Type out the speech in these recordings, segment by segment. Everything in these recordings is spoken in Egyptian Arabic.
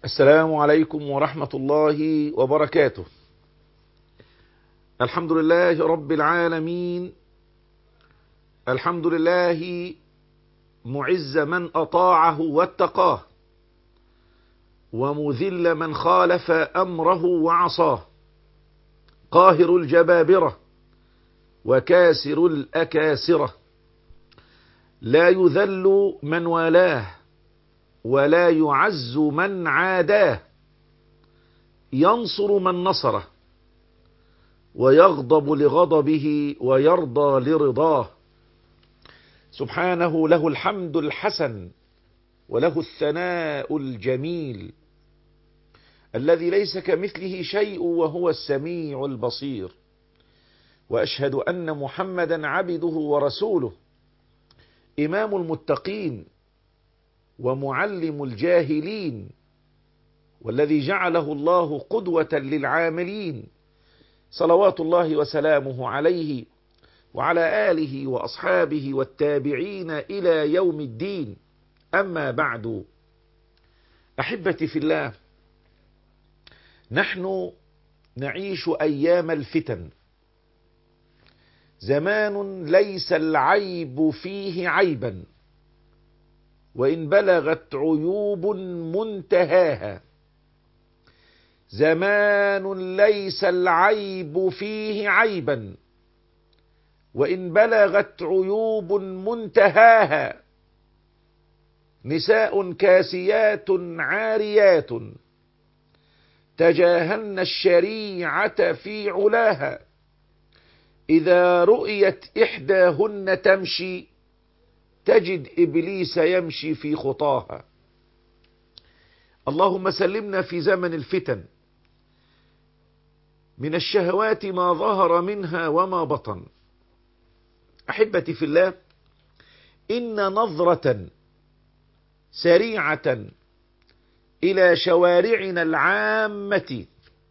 السلام عليكم ورحمة الله وبركاته الحمد لله رب العالمين الحمد لله معز من أطاعه واتقاه ومذل من خالف أمره وعصاه قاهر الجبابرة وكاسر الأكاسرة لا يذل من والاه ولا يعز من عاداه ينصر من نصره ويغضب لغضبه ويرضى لرضاه سبحانه له الحمد الحسن وله الثناء الجميل الذي ليس كمثله شيء وهو السميع البصير واشهد ان محمدا عبده ورسوله امام المتقين ومعلم الجاهلين والذي جعله الله قدوة للعاملين صلوات الله وسلامه عليه وعلى آله وأصحابه والتابعين إلى يوم الدين أما بعد أحبتي في الله نحن نعيش أيام الفتن زمان ليس العيب فيه عيبا وإن بلغت عيوب منتهاها زمان ليس العيب فيه عيبا وإن بلغت عيوب منتهاها نساء كاسيات عاريات تجاهلن الشريعة في علاها إذا رؤيت إحداهن تمشي تجد إبليس يمشي في خطاها اللهم سلمنا في زمن الفتن من الشهوات ما ظهر منها وما بطن أحبتي في الله إن نظرة سريعة إلى شوارعنا العامة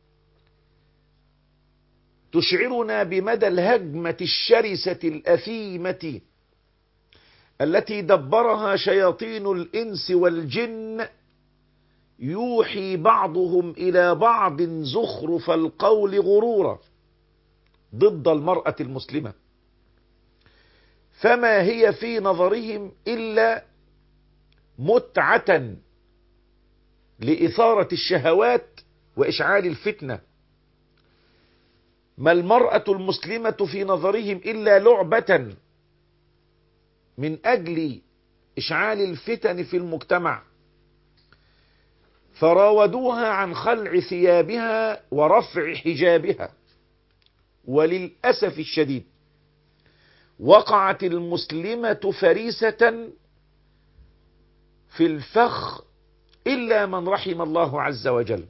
تشعرنا بمدى الهجمة الشرسة الأثيمة التي دبرها شياطين الإنس والجن يوحي بعضهم إلى بعض زخرف القول غرورا ضد المرأة المسلمة فما هي في نظرهم إلا متعة لإثارة الشهوات وإشعال الفتنة ما المرأة المسلمة في نظرهم إلا لعبة من أجل إشعال الفتن في المجتمع فراودوها عن خلع ثيابها ورفع حجابها وللأسف الشديد وقعت المسلمة فريسة في الفخ إلا من رحم الله عز وجل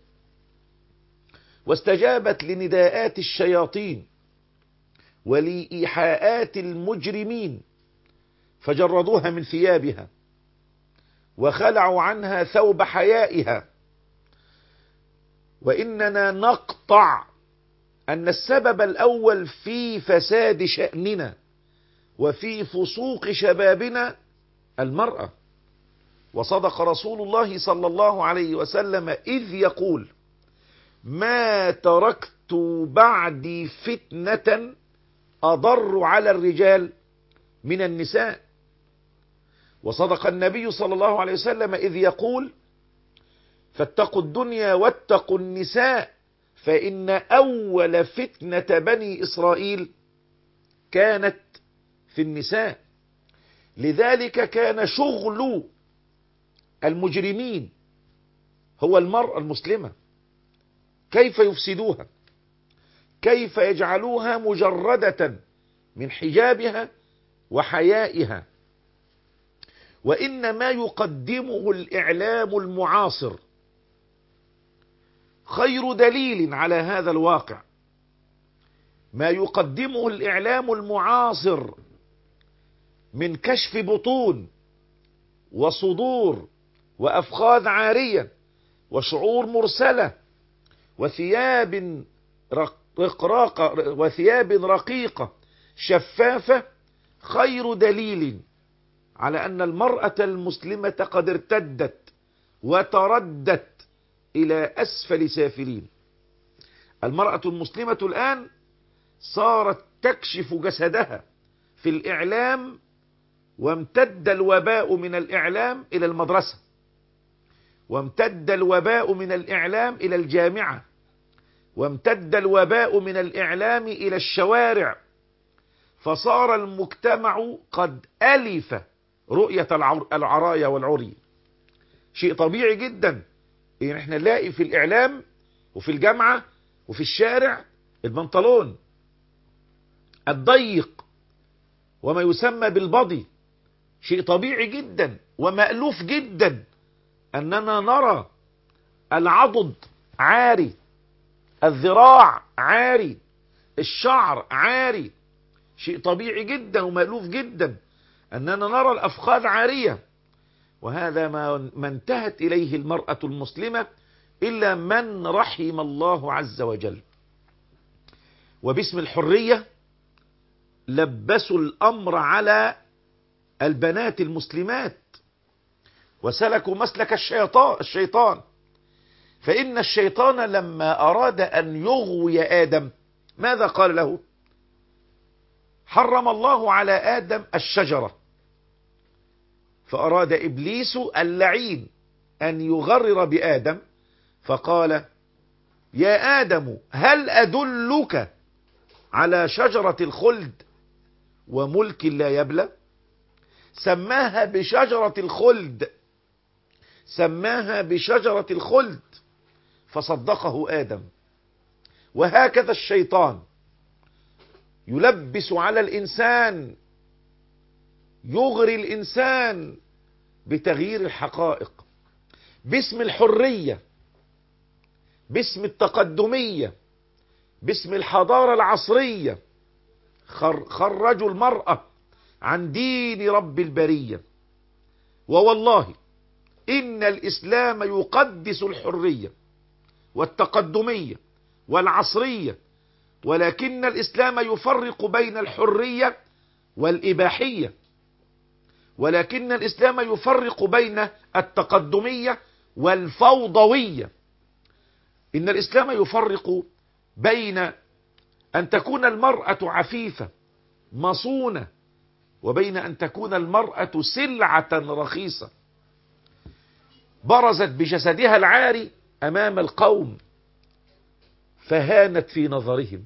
واستجابت لنداءات الشياطين ولإيحاءات المجرمين فجردوها من ثيابها وخلعوا عنها ثوب حيائها وإننا نقطع أن السبب الأول في فساد شأننا وفي فسوق شبابنا المرأة وصدق رسول الله صلى الله عليه وسلم إذ يقول ما تركت بعدي فتنة أضر على الرجال من النساء وصدق النبي صلى الله عليه وسلم إذ يقول فاتقوا الدنيا واتقوا النساء فإن أول فتنة بني إسرائيل كانت في النساء لذلك كان شغل المجرمين هو المرأة المسلمة كيف يفسدوها كيف يجعلوها مجردة من حجابها وحيائها وإن ما يقدمه الإعلام المعاصر خير دليل على هذا الواقع ما يقدمه الإعلام المعاصر من كشف بطون وصدور وأفخاذ عارية وشعور مرسلة وثياب رقراقة وثياب رقيقة شفافة خير دليل على أن المرأة المسلمة قد ارتدت وتردت إلى أسفل سافلين المرأة المسلمة الآن صارت تكشف جسدها في الإعلام وامتد الوباء من الإعلام إلى المدرسة وامتد الوباء من الإعلام إلى الجامعة وامتد الوباء من الإعلام إلى الشوارع فصار المجتمع قد ألف رؤية العرايا والعري شيء طبيعي جدا إن احنا نلاقي في الإعلام وفي الجامعة وفي الشارع البنطلون الضيق وما يسمى بالبضي شيء طبيعي جدا ومألوف جدا أننا نرى العضد عاري الذراع عاري الشعر عاري شيء طبيعي جدا ومألوف جدا أننا نرى الأفخاذ عارية وهذا ما, ما انتهت إليه المرأة المسلمة إلا من رحم الله عز وجل وباسم الحرية لبسوا الأمر على البنات المسلمات وسلكوا مسلك الشيطان, الشيطان فإن الشيطان لما أراد أن يغوي آدم ماذا قال له حرم الله على آدم الشجرة فأراد إبليس اللعين أن يغرر بآدم فقال يا آدم هل أدلك على شجرة الخلد وملك لا يبلى سماها بشجرة الخلد سماها بشجرة الخلد فصدقه آدم وهكذا الشيطان يلبس على الإنسان يغري الإنسان بتغيير الحقائق باسم الحرية باسم التقدمية باسم الحضارة العصرية خرجوا المرأة عن دين رب البرية ووالله إن الإسلام يقدس الحرية والتقدمية والعصرية ولكن الإسلام يفرق بين الحرية والإباحية ولكن الإسلام يفرق بين التقدمية والفوضوية إن الإسلام يفرق بين أن تكون المرأة عفيفة مصونة وبين أن تكون المرأة سلعة رخيصة برزت بجسدها العاري أمام القوم فهانت في نظرهم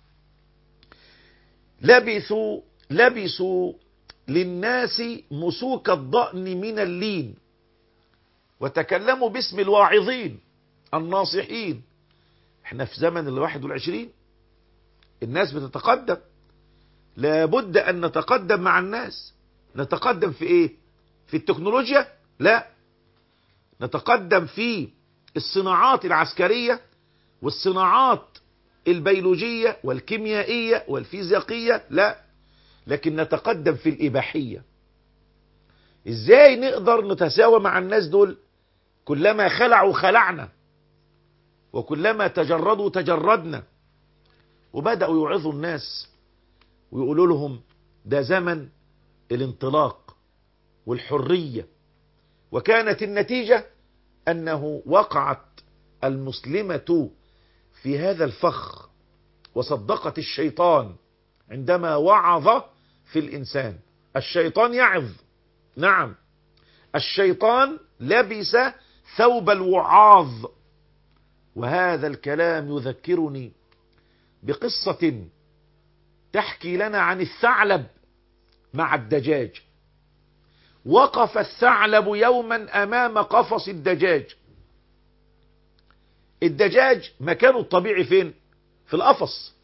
لبثوا لبسوا للناس مسوك الضأن من اللين وتكلموا باسم الواعظين الناصحين احنا في زمن الواحد والعشرين الناس بتتقدم لابد ان نتقدم مع الناس نتقدم في ايه في التكنولوجيا لا نتقدم في الصناعات العسكرية والصناعات البيولوجية والكيميائية والفيزيائية لا لكن نتقدم في الإباحية ازاي نقدر نتساوى مع الناس دول كلما خلعوا خلعنا وكلما تجردوا تجردنا وبدأوا يوعظوا الناس ويقولوا لهم ده زمن الانطلاق والحرية وكانت النتيجة أنه وقعت المسلمة في هذا الفخ وصدقت الشيطان عندما وعظ في الإنسان الشيطان يعظ نعم الشيطان لبس ثوب الوعاظ وهذا الكلام يذكرني بقصة تحكي لنا عن الثعلب مع الدجاج وقف الثعلب يوما امام قفص الدجاج الدجاج مكانه الطبيعي فين في القفص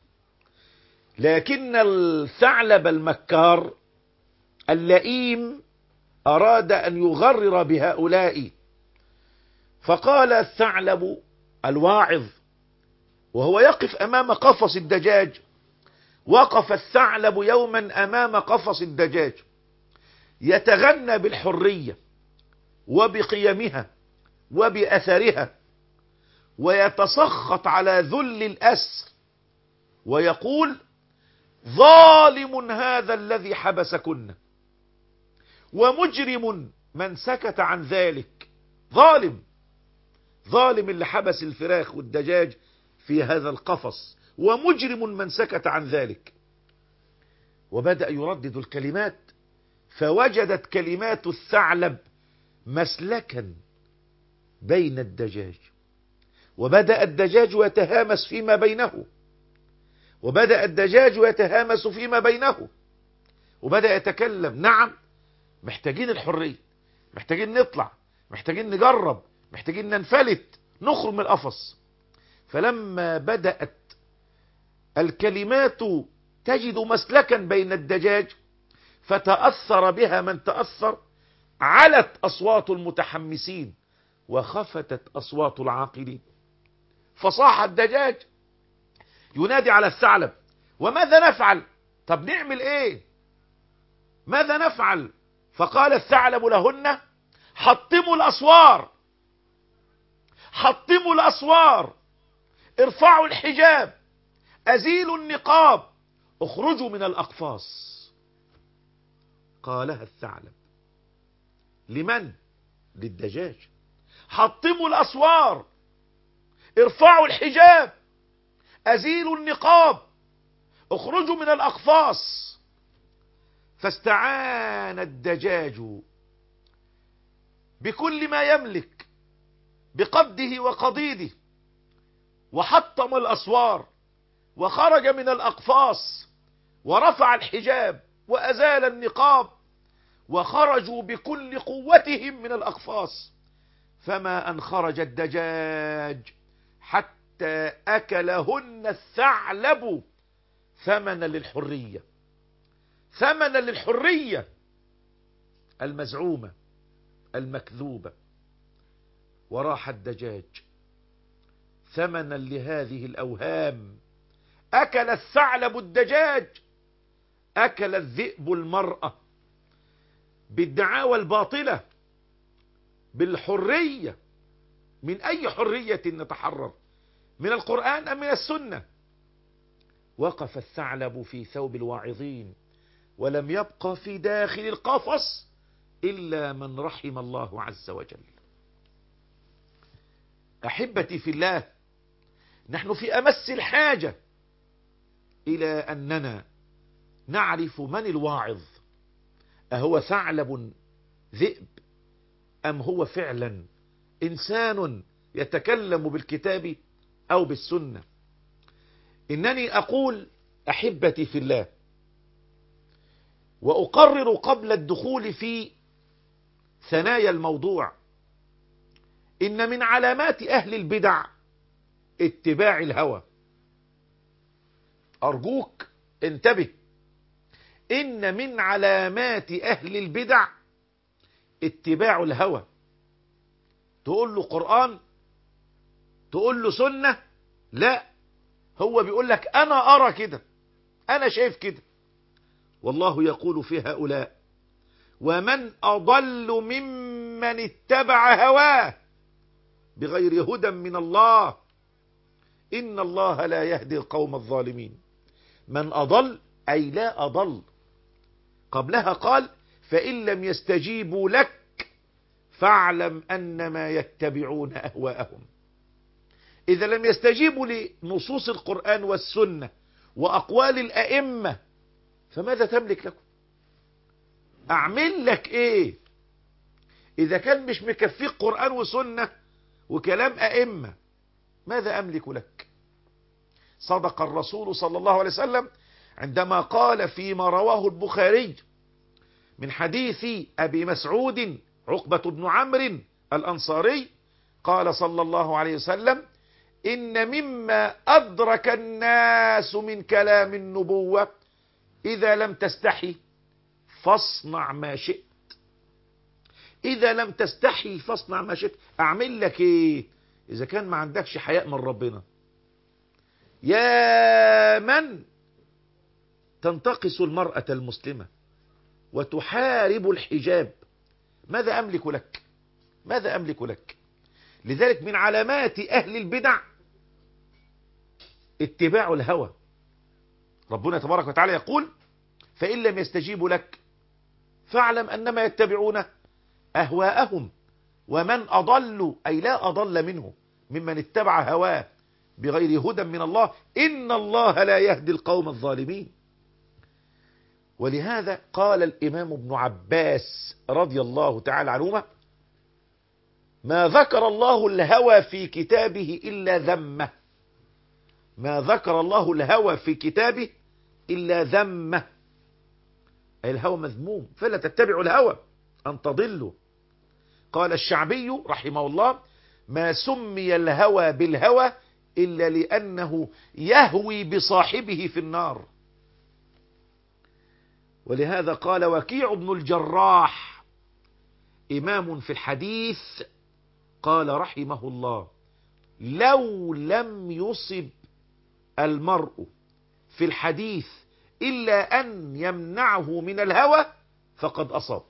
لكن الثعلب المكار اللئيم اراد ان يغرر بهؤلاء فقال الثعلب الواعظ وهو يقف امام قفص الدجاج وقف الثعلب يوما امام قفص الدجاج يتغنى بالحرية وبقيمها وبأثرها ويتسخط على ذل الأسر ويقول ظالم هذا الذي حبسكن ومجرم من سكت عن ذلك ظالم ظالم اللي حبس الفراخ والدجاج في هذا القفص ومجرم من سكت عن ذلك وبدأ يردد الكلمات فوجدت كلمات الثعلب مسلكا بين الدجاج وبدأ الدجاج يتهامس فيما بينه وبدأ الدجاج يتهامس فيما بينه وبدأ يتكلم نعم محتاجين الحرية محتاجين نطلع محتاجين نجرب محتاجين ننفلت نخرج من القفص فلما بدأت الكلمات تجد مسلكا بين الدجاج فتأثر بها من تأثر علت أصوات المتحمسين وخفتت أصوات العاقلين فصاح الدجاج ينادي على الثعلب وماذا نفعل طب نعمل ايه ماذا نفعل فقال الثعلب لهن حطموا الأسوار حطموا الأسوار ارفعوا الحجاب أزيلوا النقاب اخرجوا من الأقفاص قالها الثعلب لمن للدجاج حطموا الأسوار ارفعوا الحجاب أزيلوا النقاب اخرجوا من الأقفاص فاستعان الدجاج بكل ما يملك بقبضه وقضيده وحطم الأسوار وخرج من الأقفاص ورفع الحجاب وأزال النقاب وخرجوا بكل قوتهم من الأقفاص فما أن خرج الدجاج حتى أكلهن الثعلب ثمنا للحرية ثمنا للحرية المزعومة المكذوبة وراح الدجاج ثمنا لهذه الأوهام أكل الثعلب الدجاج أكل الذئب المرأة بالدعاوى الباطلة بالحرية من أي حرية نتحرر من القرآن أم من السنة وقف الثعلب في ثوب الواعظين ولم يبقى في داخل القفص إلا من رحم الله عز وجل أحبتي في الله نحن في أمس الحاجة إلى أننا نعرف من الواعظ أهو ثعلب ذئب أم هو فعلا إنسان يتكلم بالكتاب أو بالسنة إنني أقول أحبتي في الله وأقرر قبل الدخول في ثنايا الموضوع إن من علامات أهل البدع اتباع الهوى أرجوك انتبه إن من علامات أهل البدع اتباع الهوى تقول له قرآن تقول له سنة لا هو بيقول لك أنا أرى كده أنا شايف كده والله يقول في هؤلاء ومن أضل ممن اتبع هواه بغير هدى من الله إن الله لا يهدي القوم الظالمين من أضل أي لا أضل قبلها قال فإن لم يستجيبوا لك فاعلم أنما يتبعون أهواءهم إذا لم يستجيبوا لنصوص القرآن والسنة وأقوال الأئمة فماذا تملك لكم أعمل لك إيه إذا كان مش مكفيك قرآن وسنة وكلام أئمة ماذا أملك لك صدق الرسول صلى الله عليه وسلم عندما قال فيما رواه البخاري من حديث أبي مسعود عقبة بن عمرو الأنصاري قال صلى الله عليه وسلم إن مما أدرك الناس من كلام النبوة إذا لم تستحي فاصنع ما شئت إذا لم تستحي فاصنع ما شئت أعمل لك إيه إذا كان ما عندكش حياء من ربنا يا من تنتقص المرأة المسلمة وتحارب الحجاب ماذا أملك لك ماذا أملك لك لذلك من علامات أهل البدع اتباع الهوى ربنا تبارك وتعالى يقول فإن لم يستجيبوا لك فاعلم أنما يتبعون أهواءهم ومن أضل أي لا أضل منه ممن اتبع هواه بغير هدى من الله إن الله لا يهدي القوم الظالمين ولهذا قال الإمام ابن عباس رضي الله تعالى عنهما ما ذكر الله الهوى في كتابه إلا ذمه ما ذكر الله الهوى في كتابه إلا ذمه أي الهوى مذموم فلا تتبعوا الهوى أن تضلوا قال الشعبي رحمه الله ما سمي الهوى بالهوى إلا لأنه يهوي بصاحبه في النار ولهذا قال وكيع بن الجراح إمام في الحديث قال رحمه الله لو لم يصب المرء في الحديث إلا أن يمنعه من الهوى فقد أصاب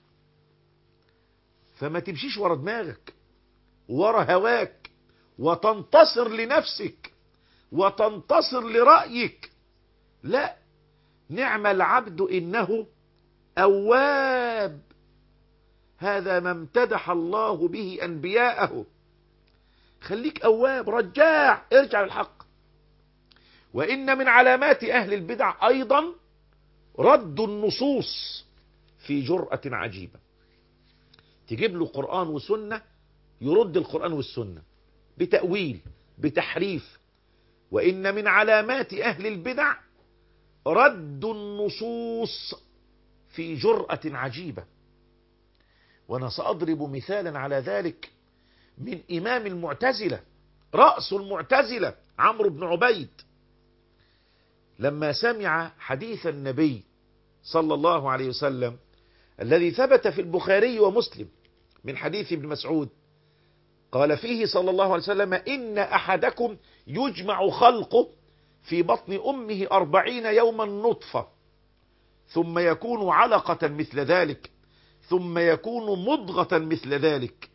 فما تمشيش ورا دماغك ورا هواك وتنتصر لنفسك وتنتصر لرأيك لا نعم العبد إنه أواب هذا ما امتدح الله به أنبياءه خليك أواب رجاع ارجع للحق وإن من علامات أهل البدع أيضا رد النصوص في جرأة عجيبة تجيب له قرآن وسنة يرد القرآن والسنة بتأويل بتحريف وإن من علامات أهل البدع رد النصوص في جرأة عجيبة وأنا سأضرب مثالا على ذلك من إمام المعتزلة رأس المعتزلة عمرو بن عبيد لما سمع حديث النبي صلى الله عليه وسلم الذي ثبت في البخاري ومسلم من حديث ابن مسعود قال فيه صلى الله عليه وسلم إن أحدكم يجمع خلقه في بطن أمه أربعين يوما نطفة ثم يكون علقة مثل ذلك ثم يكون مضغة مثل ذلك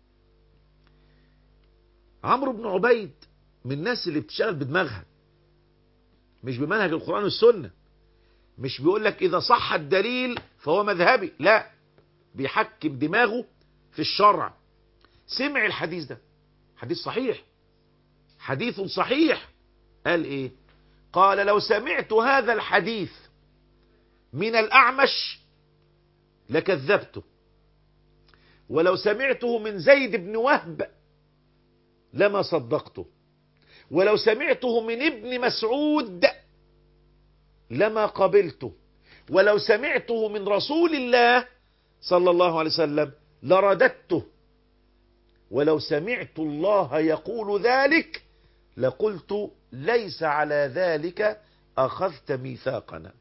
عمرو بن عبيد من الناس اللي بتشتغل بدماغها مش بمنهج القرآن والسنة مش بيقول لك إذا صح الدليل فهو مذهبي لا بيحكم دماغه في الشرع سمع الحديث ده حديث صحيح حديث صحيح قال ايه قال لو سمعت هذا الحديث من الأعمش لكذبته ولو سمعته من زيد بن وهب لما صدقته ولو سمعته من ابن مسعود لما قبلته ولو سمعته من رسول الله صلى الله عليه وسلم لرددته ولو سمعت الله يقول ذلك لقلت ليس على ذلك أخذت ميثاقنا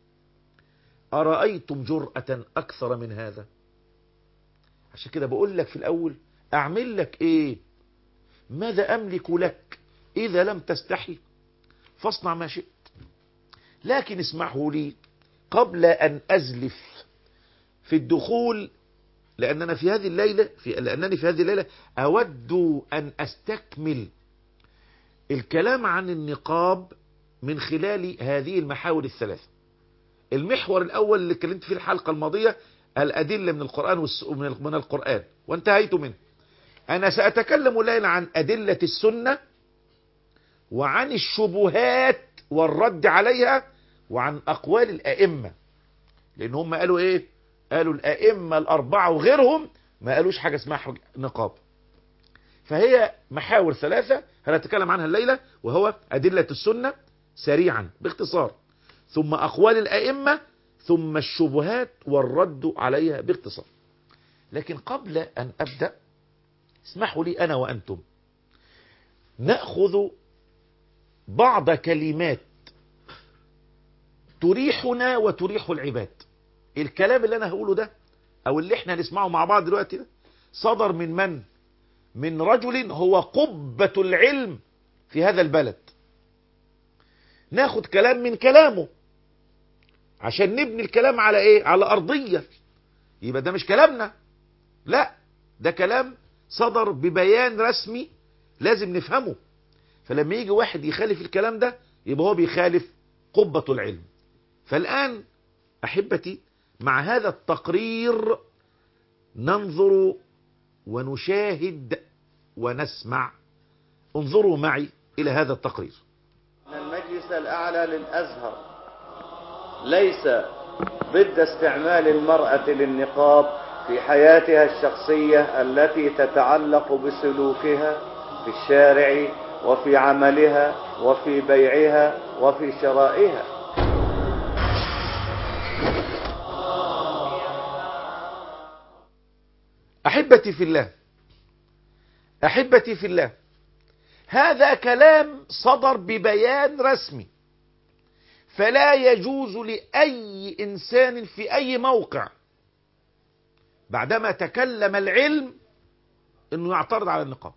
أرأيتم جرأة أكثر من هذا عشان كده بقول لك في الأول أعمل لك إيه ماذا أملك لك إذا لم تستحي فاصنع ما شئت لكن اسمحوا لي قبل أن أزلف في الدخول لأننا في هذه الليلة في لأنني في هذه الليلة أود أن أستكمل الكلام عن النقاب من خلال هذه المحاور الثلاثة المحور الأول اللي اتكلمت فيه الحلقة الماضية الأدلة من القرآن من القرآن وانتهيت منه أنا سأتكلم الليلة عن أدلة السنة وعن الشبهات والرد عليها وعن أقوال الأئمة لأن هم قالوا إيه قالوا الأئمة الأربعة وغيرهم ما قالوش حاجة اسمها نقاب فهي محاور ثلاثة هنتكلم عنها الليلة وهو أدلة السنة سريعا باختصار ثم أقوال الأئمة ثم الشبهات والرد عليها باختصار لكن قبل أن أبدأ اسمحوا لي أنا وأنتم نأخذ بعض كلمات تريحنا وتريح العباد الكلام اللي أنا هقوله ده أو اللي احنا هنسمعه مع بعض دلوقتي ده صدر من من من رجل هو قبة العلم في هذا البلد ناخد كلام من كلامه عشان نبني الكلام على ايه على ارضية يبقى ده مش كلامنا لا ده كلام صدر ببيان رسمي لازم نفهمه فلما يجي واحد يخالف الكلام ده يبقى هو بيخالف قبة العلم فالآن أحبتي مع هذا التقرير ننظر ونشاهد ونسمع انظروا معي إلى هذا التقرير أن المجلس الأعلى للأزهر ليس ضد استعمال المرأة للنقاب في حياتها الشخصية التي تتعلق بسلوكها في الشارع وفي عملها وفي بيعها وفي شرائها أحبتي في الله أحبتي في الله هذا كلام صدر ببيان رسمي فلا يجوز لأي إنسان في أي موقع بعدما تكلم العلم أنه يعترض على النقاب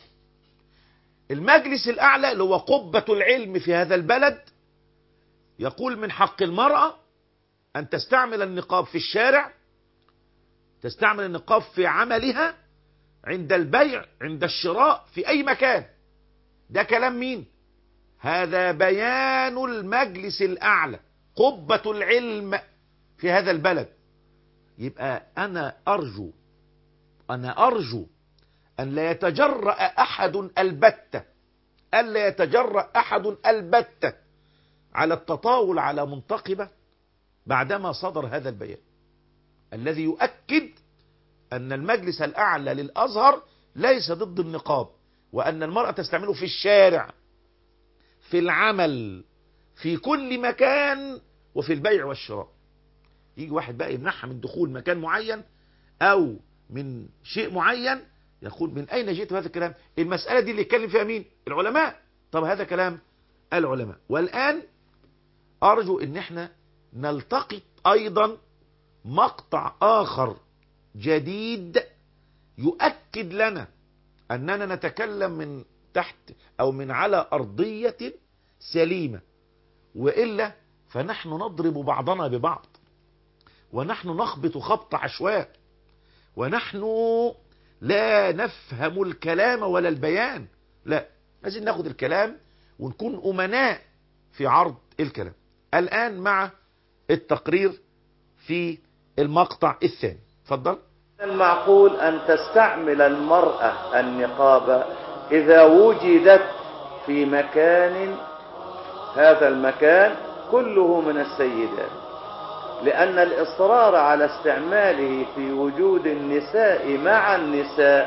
المجلس الأعلى اللي هو قبة العلم في هذا البلد يقول من حق المرأة أن تستعمل النقاب في الشارع تستعمل النقاب في عملها عند البيع عند الشراء في أي مكان ده كلام مين هذا بيان المجلس الأعلى قبة العلم في هذا البلد يبقى أنا أرجو أنا أرجو أن لا يتجرأ أحد البتة ألا يتجرأ أحد البتة على التطاول على منتقبة بعدما صدر هذا البيان الذي يؤكد أن المجلس الأعلى للأزهر ليس ضد النقاب وأن المرأة تستعمله في الشارع في العمل في كل مكان وفي البيع والشراء يجي واحد بقى يمنعها من دخول مكان معين أو من شيء معين يقول من أين جئت هذا الكلام المسألة دي اللي يتكلم فيها مين العلماء طب هذا كلام العلماء والآن أرجو أن احنا نلتقط أيضا مقطع آخر جديد يؤكد لنا أننا نتكلم من تحت أو من على أرضية سليمة وإلا فنحن نضرب بعضنا ببعض ونحن نخبط خبط عشواء ونحن لا نفهم الكلام ولا البيان لا لازم ناخد الكلام ونكون أمناء في عرض الكلام الآن مع التقرير في المقطع الثاني تفضل المعقول أن تستعمل المرأة النقاب إذا وجدت في مكان هذا المكان كله من السيدات لأن الإصرار على استعماله في وجود النساء مع النساء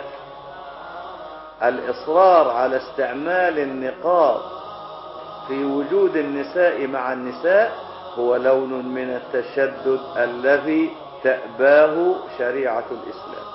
الإصرار على استعمال النقاب في وجود النساء مع النساء هو لون من التشدد الذي تأباه شريعة الإسلام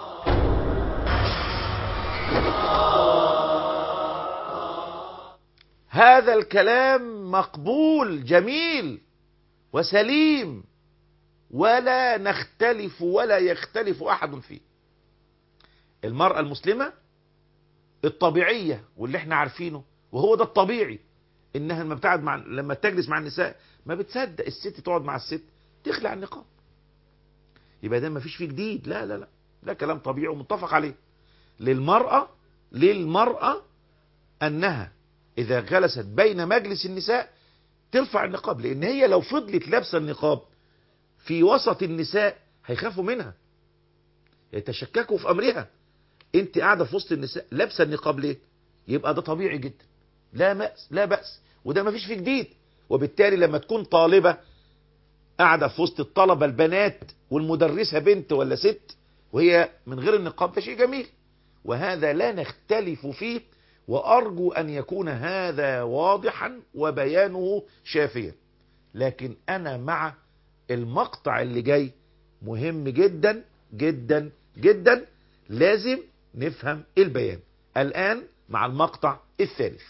هذا الكلام مقبول جميل وسليم ولا نختلف ولا يختلف أحد فيه المرأة المسلمة الطبيعية واللي احنا عارفينه وهو ده الطبيعي انها لما بتقعد مع لما تجلس مع النساء ما بتصدق الست تقعد مع الست تخلع النقاب يبقى ده ما فيش فيه جديد لا لا لا ده كلام طبيعي ومتفق عليه للمرأة للمرأة أنها إذا جلست بين مجلس النساء ترفع النقاب لأن هي لو فضلت لابسة النقاب في وسط النساء هيخافوا منها يتشككوا في أمرها أنت قاعدة في وسط النساء لابسة النقاب ليه يبقى ده طبيعي جدا لا بأس لا بأس وده ما فيش فيه جديد وبالتالي لما تكون طالبة قاعدة في وسط الطلبة البنات والمدرسة بنت ولا ست وهي من غير النقاب ده شيء جميل وهذا لا نختلف فيه وأرجو أن يكون هذا واضحا وبيانه شافيا لكن أنا مع المقطع اللي جاي مهم جدا جدا جدا لازم نفهم البيان الآن مع المقطع الثالث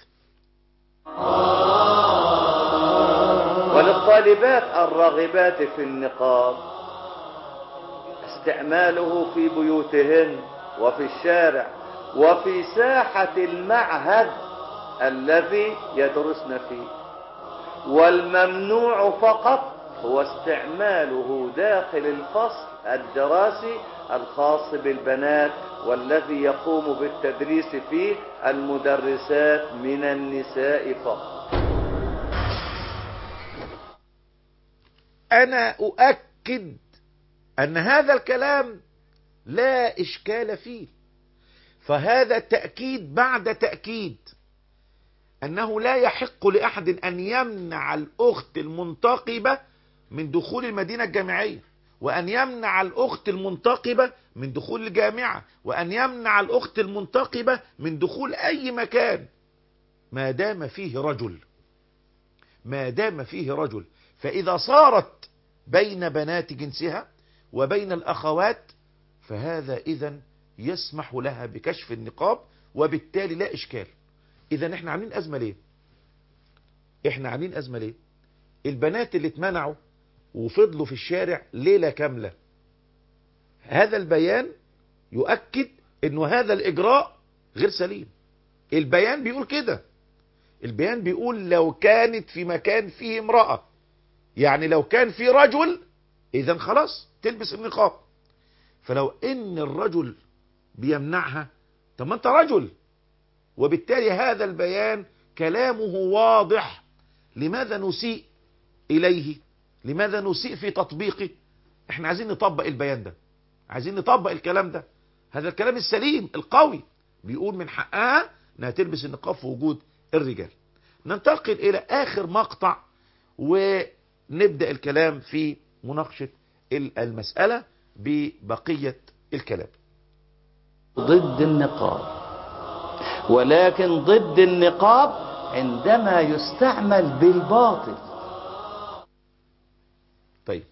وللطالبات الراغبات في النقاب استعماله في بيوتهن وفي الشارع وفي ساحة المعهد الذي يدرسن فيه والممنوع فقط هو استعماله داخل الفصل الدراسي الخاص بالبنات والذي يقوم بالتدريس فيه المدرسات من النساء فقط أنا أؤكد أن هذا الكلام لا إشكال فيه فهذا تأكيد بعد تأكيد أنه لا يحق لأحد أن يمنع الأخت المنتقبة من دخول المدينة الجامعية وأن يمنع الأخت المنتقبة من دخول الجامعة وأن يمنع الأخت المنتقبة من دخول أي مكان ما دام فيه رجل ما دام فيه رجل فإذا صارت بين بنات جنسها وبين الأخوات فهذا إذا يسمح لها بكشف النقاب وبالتالي لا إشكال إذا إحنا عاملين أزمة ليه إحنا عاملين أزمة ليه البنات اللي اتمنعوا وفضلوا في الشارع ليلة كاملة هذا البيان يؤكد انه هذا الاجراء غير سليم البيان بيقول كده البيان بيقول لو كانت في مكان فيه امرأة يعني لو كان في رجل اذا خلاص تلبس النقاب فلو ان الرجل بيمنعها طب ما انت رجل وبالتالي هذا البيان كلامه واضح لماذا نسيء اليه لماذا نسيء في تطبيقه احنا عايزين نطبق البيان ده عايزين نطبق الكلام ده هذا الكلام السليم القوي بيقول من حقها انها تلبس النقاب في وجود الرجال ننتقل الى اخر مقطع ونبدأ الكلام في مناقشة المسألة ببقية الكلام ضد النقاب ولكن ضد النقاب عندما يستعمل بالباطل طيب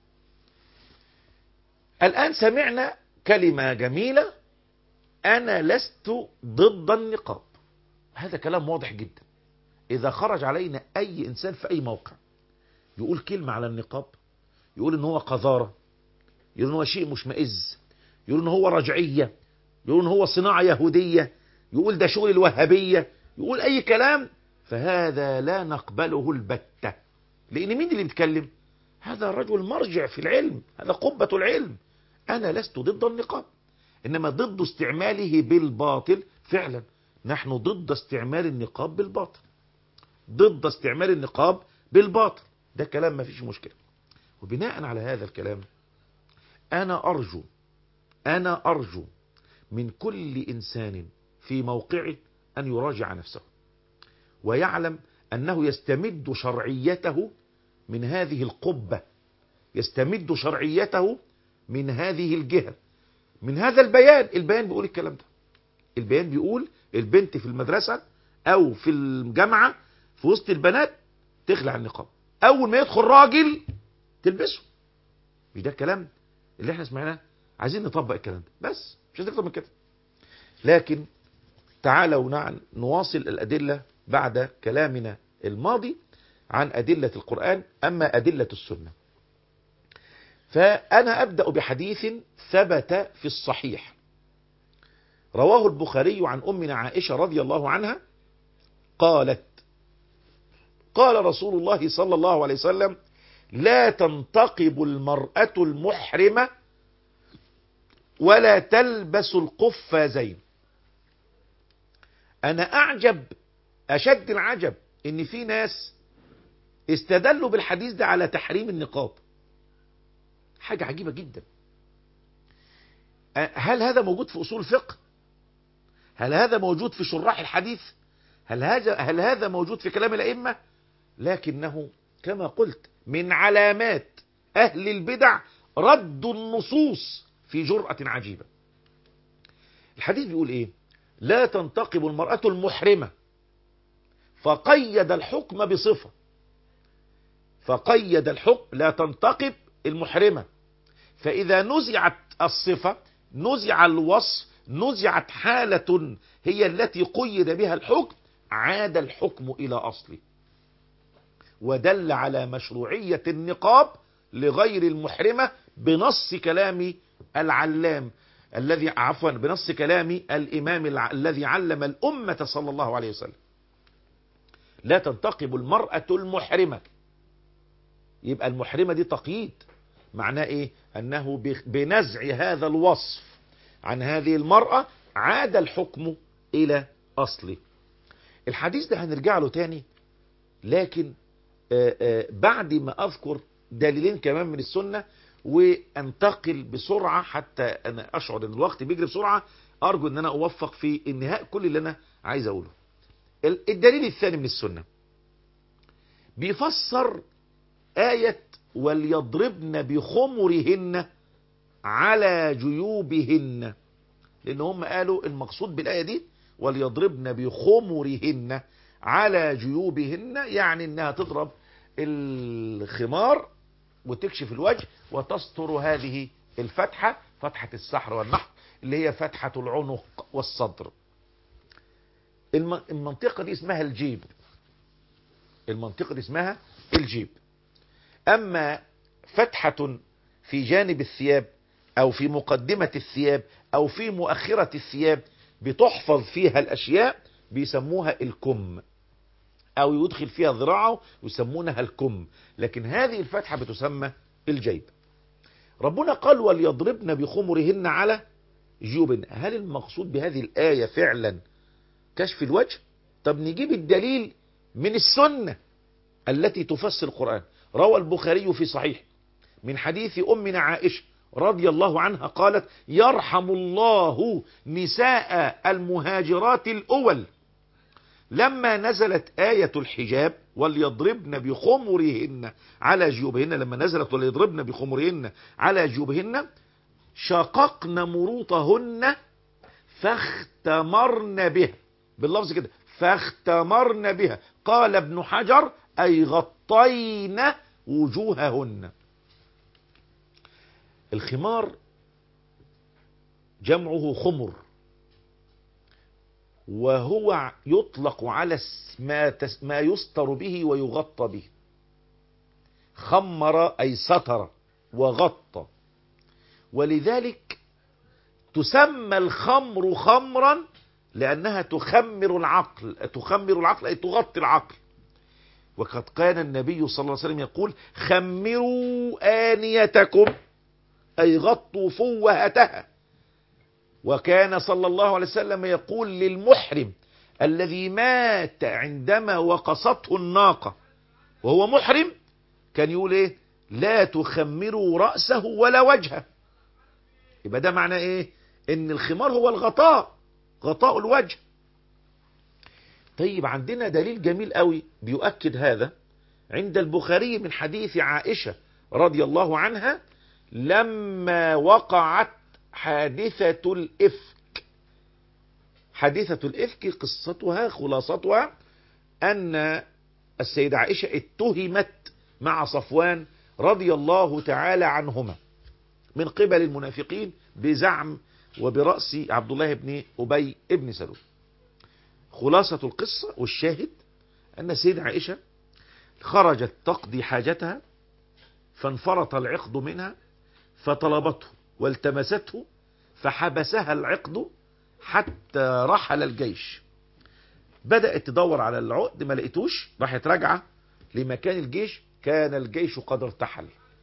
الآن سمعنا كلمة جميلة أنا لست ضد النقاب هذا كلام واضح جدا إذا خرج علينا أي إنسان في أي موقع يقول كلمة على النقاب يقول إن هو قذارة يقول إن هو شيء مشمئز يقول إن هو رجعية يقول إن هو صناعة يهودية يقول ده شغل الوهابية يقول أي كلام فهذا لا نقبله البتة لأن مين اللي بيتكلم هذا رجل مرجع في العلم هذا قبة العلم أنا لست ضد النقاب إنما ضد استعماله بالباطل فعلا نحن ضد استعمال النقاب بالباطل ضد استعمال النقاب بالباطل ده كلام ما فيش مشكلة وبناء على هذا الكلام أنا أرجو أنا أرجو من كل إنسان في موقعه أن يراجع نفسه ويعلم أنه يستمد شرعيته من هذه القبة يستمد شرعيته من هذه الجهة من هذا البيان البيان بيقول الكلام ده البيان بيقول البنت في المدرسة او في الجامعة في وسط البنات تخلع النقاب اول ما يدخل راجل تلبسه مش ده الكلام اللي احنا سمعناه عايزين نطبق الكلام ده بس مش هتكتر من كده لكن تعالوا نعم نواصل الأدلة بعد كلامنا الماضي عن أدلة القرآن أما أدلة السنة فأنا أبدأ بحديث ثبت في الصحيح رواه البخاري عن أمنا عائشة رضي الله عنها قالت قال رسول الله صلى الله عليه وسلم لا تنتقب المرأة المحرمة ولا تلبس القفازين أنا أعجب أشد العجب إن في ناس استدلوا بالحديث ده على تحريم النقاب حاجة عجيبة جدا هل هذا موجود في أصول الفقه هل هذا موجود في شراح الحديث هل هذا, هل هذا موجود في كلام الأئمة لكنه كما قلت من علامات أهل البدع رد النصوص في جرأة عجيبة الحديث بيقول إيه لا تنتقب المرأة المحرمة فقيد الحكم بصفة فقيد الحكم لا تنتقب المحرمة فإذا نزعت الصفة نزع الوصف نزعت حالة هي التي قيد بها الحكم عاد الحكم إلى أصله ودل على مشروعية النقاب لغير المحرمة بنص كلام العلام الذي عفوا بنص كلام الإمام الع... الذي علم الأمة صلى الله عليه وسلم لا تنتقب المرأة المحرمة يبقى المحرمة دي تقييد معناه ايه انه بنزع هذا الوصف عن هذه المرأة عاد الحكم الى اصله الحديث ده هنرجع له تاني لكن آآ آآ بعد ما اذكر دليلين كمان من السنة وانتقل بسرعة حتى انا اشعر ان الوقت بيجري بسرعة ارجو ان انا اوفق في النهاء كل اللي انا عايز اقوله ال- الدليل الثاني من السنة بيفسر آية وليضربن بخمرهن على جيوبهن لان هم قالوا المقصود بالآية دي وليضربن بخمرهن على جيوبهن يعني انها تضرب الخمار وتكشف الوجه وتستر هذه الفتحة فتحة السحر والنحر اللي هي فتحة العنق والصدر الم- المنطقة دي اسمها الجيب المنطقة دي اسمها الجيب أما فتحة في جانب الثياب أو في مقدمة الثياب أو في مؤخرة الثياب بتحفظ فيها الأشياء بيسموها الكم أو يدخل فيها ذراعه يسمونها الكم لكن هذه الفتحة بتسمى الجيب ربنا قال وليضربن بخمرهن على جيوبهن هل المقصود بهذه الآية فعلا كشف الوجه طب نجيب الدليل من السنة التي تفسر القرآن روى البخاري في صحيح من حديث أمنا عائشة رضي الله عنها قالت يرحم الله نساء المهاجرات الأول لما نزلت آية الحجاب وليضربن بخمرهن على جيوبهن لما نزلت وليضربن بخمرهن على جيوبهن شققن مروطهن فاختمرن بها باللفظ كده فاختمرن بها قال ابن حجر أي غطين وجوههن الخمار جمعه خمر وهو يطلق على الس- ما, تس ما يستر به ويغطى به خمر أي ستر وغطى ولذلك تسمى الخمر خمرا لأنها تخمر العقل تخمر العقل أي تغطي العقل وقد كان النبي صلى الله عليه وسلم يقول خمروا آنيتكم أي غطوا فوهتها وكان صلى الله عليه وسلم يقول للمحرم الذي مات عندما وقصته الناقة وهو محرم كان يقول ايه لا تخمروا رأسه ولا وجهه يبقى ده معناه ايه ان الخمار هو الغطاء غطاء الوجه طيب عندنا دليل جميل قوي بيؤكد هذا عند البخاري من حديث عائشة رضي الله عنها لما وقعت حادثة الإفك حادثة الإفك قصتها خلاصتها أن السيدة عائشة اتهمت مع صفوان رضي الله تعالى عنهما من قبل المنافقين بزعم وبرأس عبد الله بن أبي بن سلول خلاصة القصة والشاهد أن السيدة عائشة خرجت تقضي حاجتها فانفرط العقد منها فطلبته والتمسته فحبسها العقد حتى رحل الجيش بدأت تدور على العقد ما لقيتوش راحت راجعة لمكان الجيش كان الجيش قد ارتحل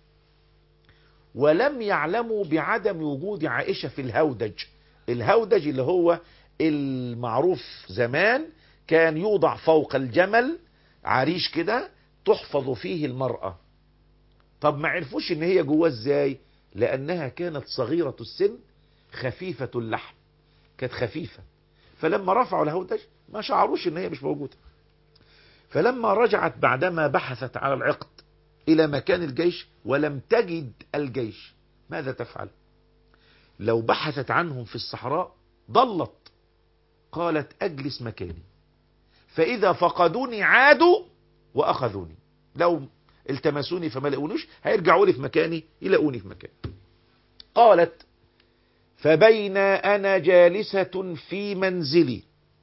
ولم يعلموا بعدم وجود عائشة في الهودج الهودج اللي هو المعروف زمان كان يوضع فوق الجمل عريش كده تحفظ فيه المرأة طب ما عرفوش ان هي جواه ازاي لانها كانت صغيرة السن خفيفة اللحم كانت خفيفة فلما رفعوا الهودج ما شعروش ان هي مش موجودة فلما رجعت بعدما بحثت على العقد الى مكان الجيش ولم تجد الجيش ماذا تفعل لو بحثت عنهم في الصحراء ضلت قالت اجلس مكاني فاذا فقدوني عادوا واخذوني لو التمسوني فما لقونيش هيرجعوا لي في مكاني يلاقوني في مكاني قالت فبين انا جالسة في منزلي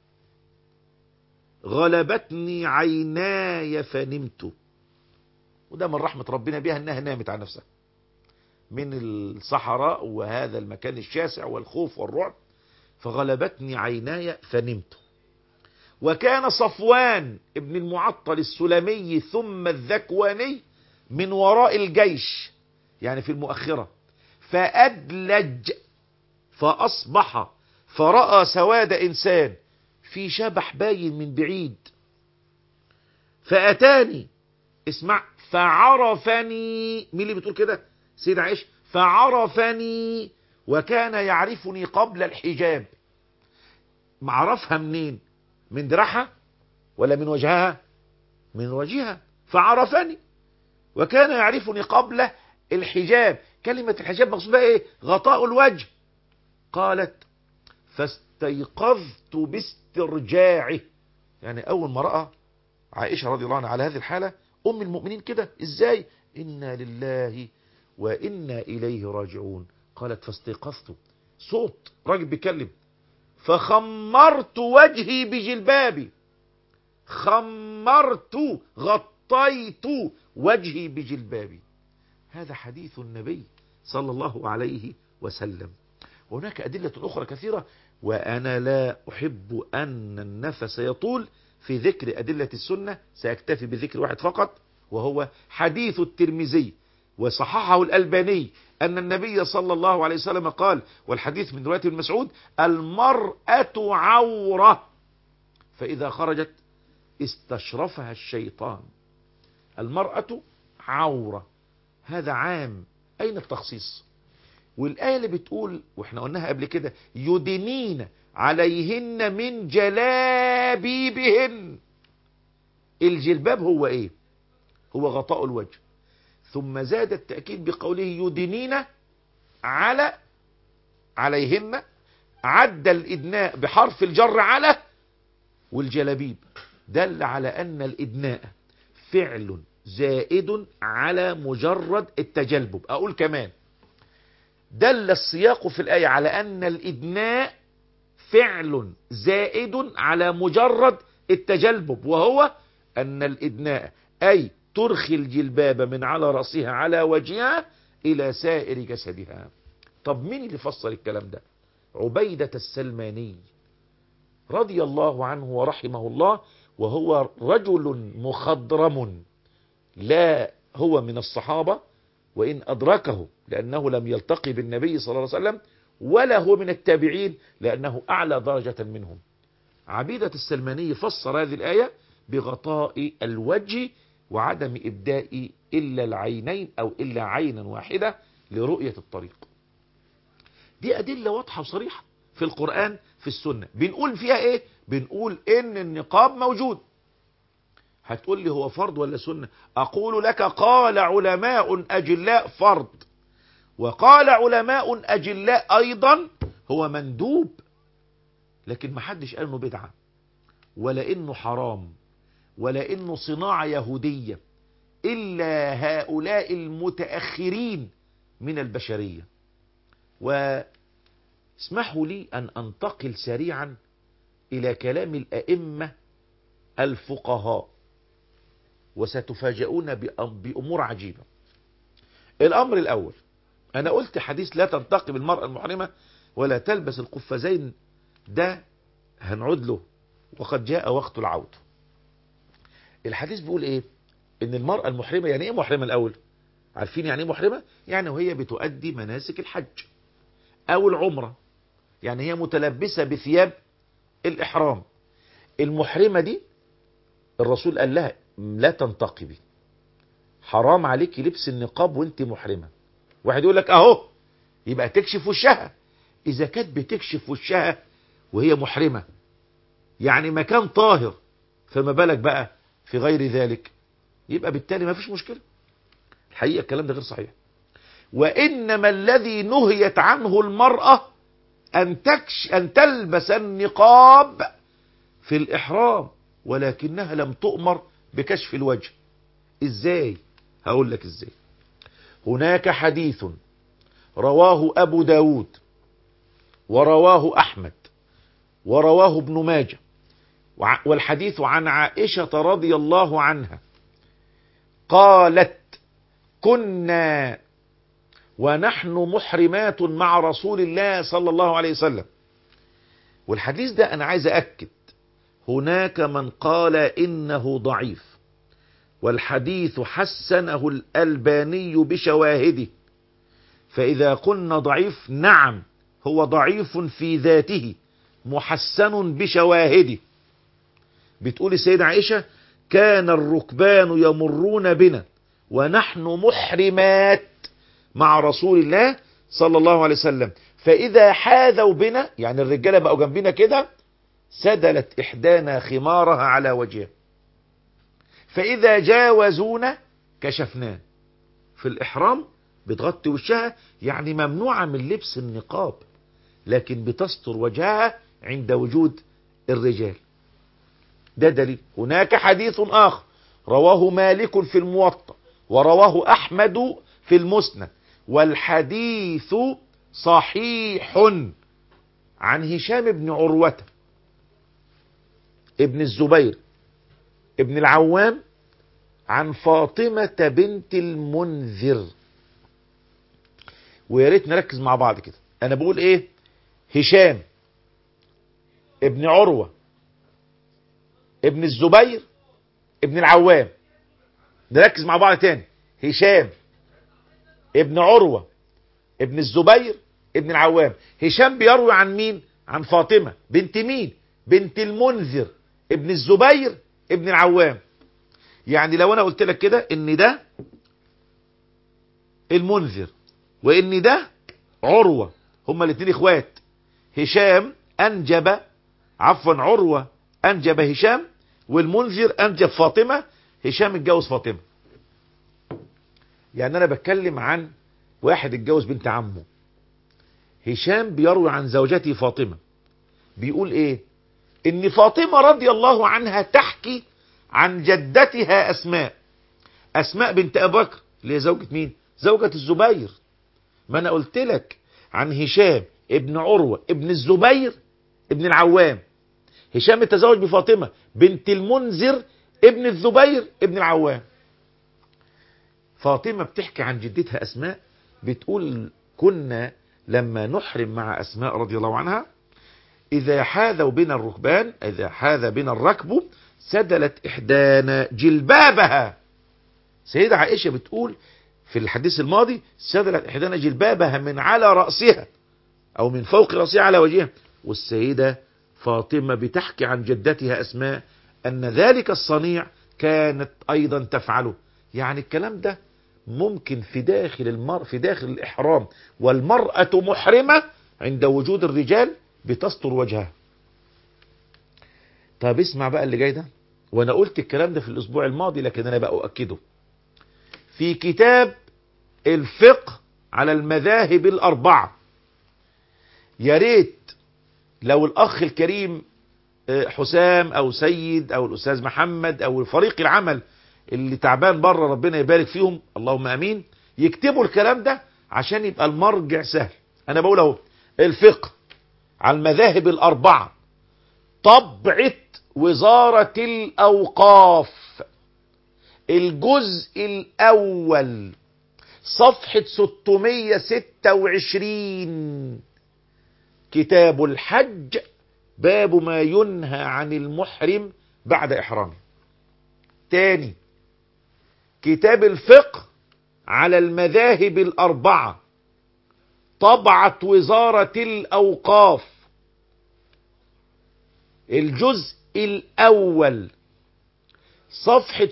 غلبتني عيناي فنمت وده من رحمة ربنا بها انها نامت على نفسها من الصحراء وهذا المكان الشاسع والخوف والرعب فغلبتني عيناي فنمت وكان صفوان ابن المعطل السلمي ثم الذكواني من وراء الجيش يعني في المؤخرة فأدلج فأصبح فرأى سواد إنسان في شبح باين من بعيد فأتاني اسمع فعرفني مين اللي بتقول كده سيد عائشة فعرفني وكان يعرفني قبل الحجاب معرفها منين من دراعها ولا من وجهها من وجهها فعرفني وكان يعرفني قبل الحجاب كلمة الحجاب مقصودها ايه غطاء الوجه قالت فاستيقظت باسترجاعه يعني اول ما رأى عائشة رضي الله عنها على هذه الحالة ام المؤمنين كده ازاي انا لله وانا اليه راجعون قالت فاستيقظت صوت راجل بيتكلم فخمرت وجهي بجلبابي خمرت غطيت وجهي بجلبابي هذا حديث النبي صلى الله عليه وسلم وهناك أدلة أخرى كثيرة وأنا لا أحب أن النفس يطول في ذكر أدلة السنة سأكتفي بذكر واحد فقط وهو حديث الترمذي وصححه الألباني أن النبي صلى الله عليه وسلم قال والحديث من رواية ابن مسعود المرأة عورة فإذا خرجت استشرفها الشيطان المرأة عورة هذا عام أين التخصيص والآية اللي بتقول واحنا قلناها قبل كده يدنين عليهن من جلابيبهن الجلباب هو ايه هو غطاء الوجه ثم زاد التأكيد بقوله يدنين على عليهن عد الإدناء بحرف الجر على والجلابيب دل على أن الإدناء فعل زائد على مجرد التجلبب أقول كمان دل السياق في الآية على أن الإدناء فعل زائد على مجرد التجلبب وهو أن الإدناء أي ترخي الجلباب من على رأسها على وجهها إلى سائر جسدها طب مين اللي فسر الكلام ده عبيدة السلماني رضي الله عنه ورحمه الله وهو رجل مخضرم لا هو من الصحابة وإن أدركه لأنه لم يلتقي بالنبي صلى الله عليه وسلم ولا هو من التابعين لأنه أعلى درجة منهم عبيدة السلماني فسر هذه الآية بغطاء الوجه وعدم إبداء إلا العينين أو إلا عينا واحدة لرؤية الطريق دي أدلة واضحة وصريحة في القرآن في السنة بنقول فيها إيه بنقول إن النقاب موجود هتقول لي هو فرض ولا سنة أقول لك قال علماء أجلاء فرض وقال علماء أجلاء أيضا هو مندوب لكن ما حدش قال انه بدعة ولا انه حرام ولا انه صناعة يهودية الا هؤلاء المتأخرين من البشرية واسمحوا لي ان انتقل سريعا الى كلام الائمة الفقهاء وستفاجؤون بامور عجيبة الامر الاول انا قلت حديث لا تنتقب المرأة المحرمة ولا تلبس القفازين ده هنعود له وقد جاء وقت العود الحديث بيقول ايه ان المرأة المحرمة يعني ايه محرمة الاول عارفين يعني ايه محرمة يعني وهي بتؤدي مناسك الحج او العمرة يعني هي متلبسة بثياب الاحرام المحرمة دي الرسول قال لها لا تنتقبي حرام عليكي لبس النقاب وانت محرمة واحد يقول لك اهو يبقى تكشف وشها اذا كانت بتكشف وشها وهي محرمة يعني مكان طاهر فما بالك بقى في غير ذلك يبقى بالتالي ما فيش مشكلة الحقيقة الكلام ده غير صحيح وإنما الذي نهيت عنه المرأة أن, تكش أن تلبس النقاب في الإحرام ولكنها لم تؤمر بكشف الوجه إزاي هقول لك إزاي هناك حديث رواه أبو داود ورواه أحمد ورواه ابن ماجه والحديث عن عائشة رضي الله عنها قالت كنا ونحن محرمات مع رسول الله صلى الله عليه وسلم والحديث ده أنا عايز أكد هناك من قال إنه ضعيف والحديث حسنه الألباني بشواهده فإذا قلنا ضعيف نعم هو ضعيف في ذاته محسن بشواهده بتقول السيدة عائشة كان الركبان يمرون بنا ونحن محرمات مع رسول الله صلى الله عليه وسلم فإذا حاذوا بنا يعني الرجالة بقوا جنبنا كده سدلت إحدانا خمارها على وجهها فإذا جاوزونا كشفناه في الإحرام بتغطي وشها يعني ممنوعة من لبس النقاب لكن بتستر وجهها عند وجود الرجال ده دليل هناك حديث آخر رواه مالك في الموطأ ورواه أحمد في المسند والحديث صحيح عن هشام بن عروة ابن الزبير ابن العوام عن فاطمة بنت المنذر ويا ريت نركز مع بعض كده انا بقول ايه هشام ابن عروة ابن الزبير ابن العوام نركز مع بعض تاني هشام ابن عروة ابن الزبير ابن العوام هشام بيروي عن مين عن فاطمة بنت مين بنت المنذر ابن الزبير ابن العوام يعني لو انا قلت لك كده ان ده المنذر وان ده عروة هما الاثنين اخوات هشام انجب عفوا عروة انجب هشام والمنذر انجب فاطمة هشام اتجوز فاطمة يعني انا بتكلم عن واحد اتجوز بنت عمه هشام بيروي عن زوجته فاطمة بيقول ايه ان فاطمة رضي الله عنها تحكي عن جدتها اسماء اسماء بنت ابي بكر اللي هي زوجة مين زوجة الزبير ما انا قلت لك عن هشام ابن عروة ابن الزبير ابن العوام هشام تزوج بفاطمة بنت المنذر ابن الزبير ابن العوام فاطمة بتحكي عن جدتها اسماء بتقول كنا لما نحرم مع اسماء رضي الله عنها اذا حاذوا بنا الركبان اذا حاذ بنا الركب سدلت احدانا جلبابها سيدة عائشة بتقول في الحديث الماضي سدلت احدانا جلبابها من على رأسها او من فوق رأسها على وجهها والسيدة فاطمة بتحكي عن جدتها اسماء ان ذلك الصنيع كانت ايضا تفعله يعني الكلام ده ممكن في داخل المر في داخل الاحرام والمرأة محرمة عند وجود الرجال بتستر وجهها طب اسمع بقى اللي جاي ده وانا قلت الكلام ده في الاسبوع الماضي لكن انا بقى اؤكده في كتاب الفقه على المذاهب الاربعة يا ريت لو الاخ الكريم حسام او سيد او الاستاذ محمد او فريق العمل اللي تعبان بره ربنا يبارك فيهم اللهم امين يكتبوا الكلام ده عشان يبقى المرجع سهل انا بقول اهو الفقه على المذاهب الاربعه طبعه وزاره الاوقاف الجزء الاول صفحه 626 كتاب الحج باب ما ينهى عن المحرم بعد احرامه تاني كتاب الفقه على المذاهب الأربعة طبعة وزارة الأوقاف الجزء الأول صفحة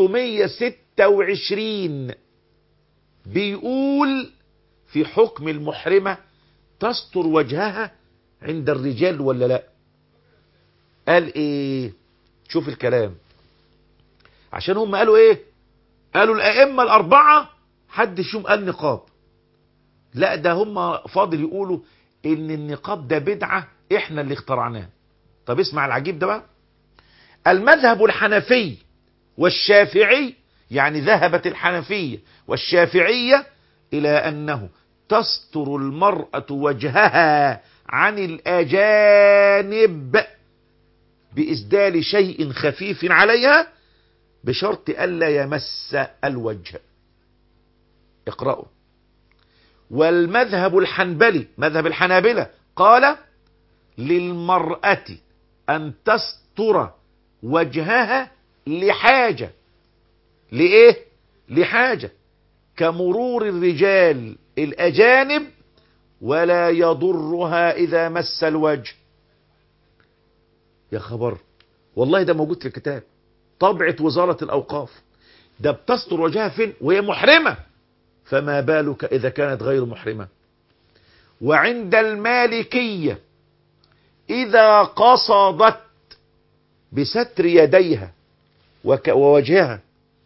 626 بيقول في حكم المحرمة تستر وجهها عند الرجال ولا لا قال ايه شوف الكلام عشان هم قالوا ايه قالوا الائمه الاربعه حد فيهم قال نقاب لا ده هم فاضل يقولوا ان النقاب ده بدعه احنا اللي اخترعناه طب اسمع العجيب ده بقى المذهب الحنفي والشافعي يعني ذهبت الحنفيه والشافعيه الى انه تستر المراه وجهها عن الاجانب باسدال شيء خفيف عليها بشرط ألا يمس الوجه اقرأوا والمذهب الحنبلي مذهب الحنابلة قال للمرأة أن تستر وجهها لحاجة لإيه؟ لحاجة كمرور الرجال الأجانب ولا يضرها إذا مس الوجه يا خبر والله ده موجود في الكتاب طبعة وزارة الأوقاف ده بتستر وجهها فين وهي محرمة فما بالك إذا كانت غير محرمة وعند المالكية إذا قصدت بستر يديها وك- ووجهها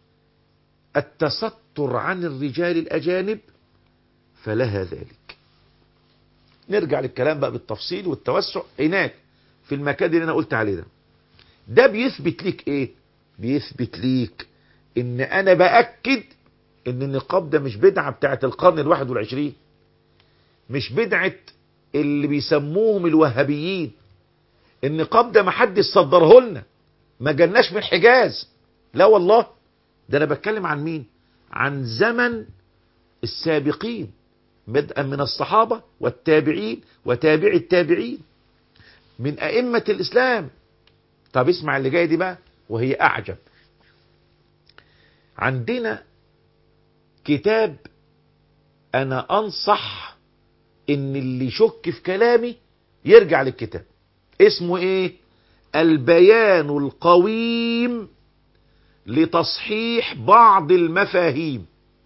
التستر عن الرجال الأجانب فلها ذلك نرجع للكلام بقى بالتفصيل والتوسع هناك في المكان اللي أنا قلت عليه ده ده بيثبت ليك إيه بيثبت ليك إن أنا بأكد إن النقاب ده مش بدعة بتاعت القرن الواحد والعشرين مش بدعة اللي بيسموهم الوهابيين النقاب ده محدش صدره لنا ما جالناش من الحجاز لا والله ده انا بتكلم عن مين عن زمن السابقين بدءا من الصحابة والتابعين وتابع التابعين من أئمة الإسلام طب اسمع اللي جاي دي بقى وهي أعجب عندنا كتاب أنا أنصح إن اللي يشك في كلامي يرجع للكتاب اسمه إيه البيان القويم لتصحيح بعض المفاهيم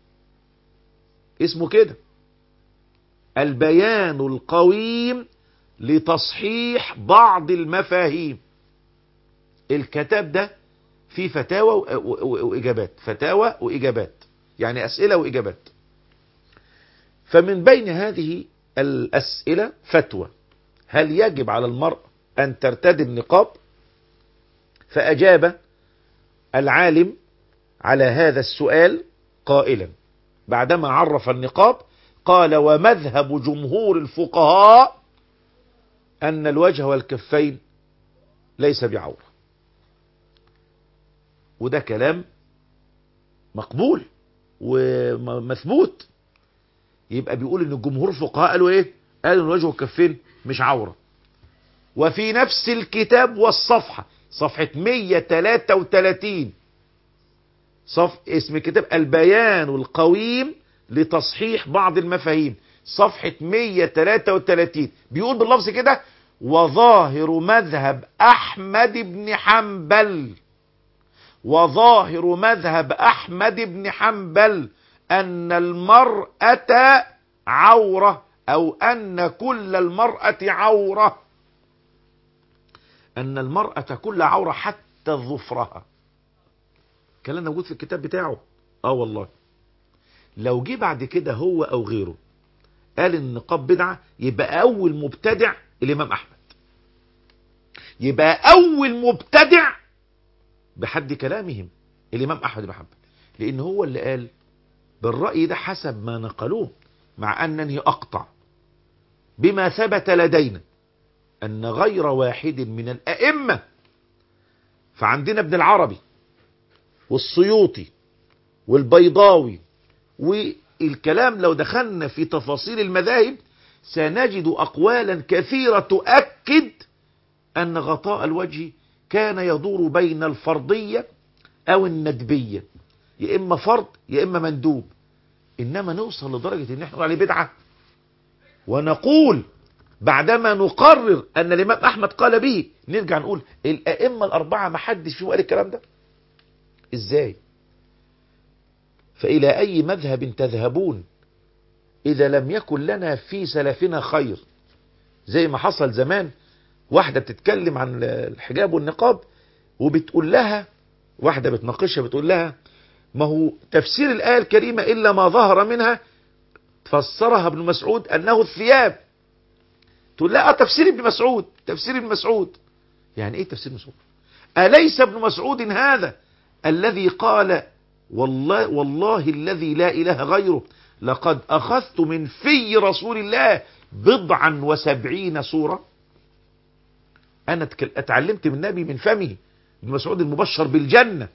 اسمه كده البيان القويم لتصحيح بعض المفاهيم الكتاب ده فيه فتاوى و- و- وإجابات فتاوى وإجابات يعني أسئلة وإجابات فمن بين هذه الأسئلة فتوى هل يجب على المرأة أن ترتدي النقاب فأجاب العالم على هذا السؤال قائلا بعدما عرف النقاب قال ومذهب جمهور الفقهاء أن الوجه والكفين ليس بعورة وده كلام مقبول ومثبوت يبقى بيقول ان الجمهور الفقهاء قالوا ايه قالوا ان الوجه والكفين مش عورة وفي نفس الكتاب والصفحة صفحة 133 صف اسم الكتاب البيان القويم لتصحيح بعض المفاهيم صفحة 133 بيقول باللفظ كده وظاهر مذهب أحمد بن حنبل وظاهر مذهب أحمد بن حنبل أن المرأة عورة أو أن كل المرأة عورة أن المرأة كل عورة حتى ظفرها الكلام ده موجود في الكتاب بتاعه اه والله لو جه بعد كده هو او غيره قال ان النقاب بدعة يبقى اول مبتدع الامام احمد يبقى اول مبتدع بحد كلامهم الامام احمد بن حنبل لان هو اللي قال بالرأي ده حسب ما نقلوه مع انني اقطع بما ثبت لدينا ان غير واحد من الائمة فعندنا ابن العربي والسيوطي والبيضاوي والكلام لو دخلنا في تفاصيل المذاهب سنجد أقوالا كثيرة تؤكد أن غطاء الوجه كان يدور بين الفرضية أو الندبية يا إما فرض يا إما مندوب إنما نوصل لدرجة إن احنا نقول عليه بدعة ونقول بعدما نقرر أن الإمام أحمد قال به نرجع نقول الأئمة الأربعة ما حدش فيهم قال الكلام ده ازاي فإلى أي مذهب تذهبون إذا لم يكن لنا في سلفنا خير زي ما حصل زمان واحدة بتتكلم عن الحجاب والنقاب وبتقول لها واحدة بتناقشها بتقول لها ما هو تفسير الآية الكريمة إلا ما ظهر منها فسرها ابن مسعود أنه الثياب تقول لا تفسير ابن مسعود تفسير ابن مسعود يعني ايه تفسير مسعود أليس ابن مسعود هذا الذي قال والله, والله الذي لا إله غيره لقد أخذت من في رسول الله بضعا وسبعين سورة أنا اتعلمت من النبي من فمه ابن مسعود المبشر بالجنة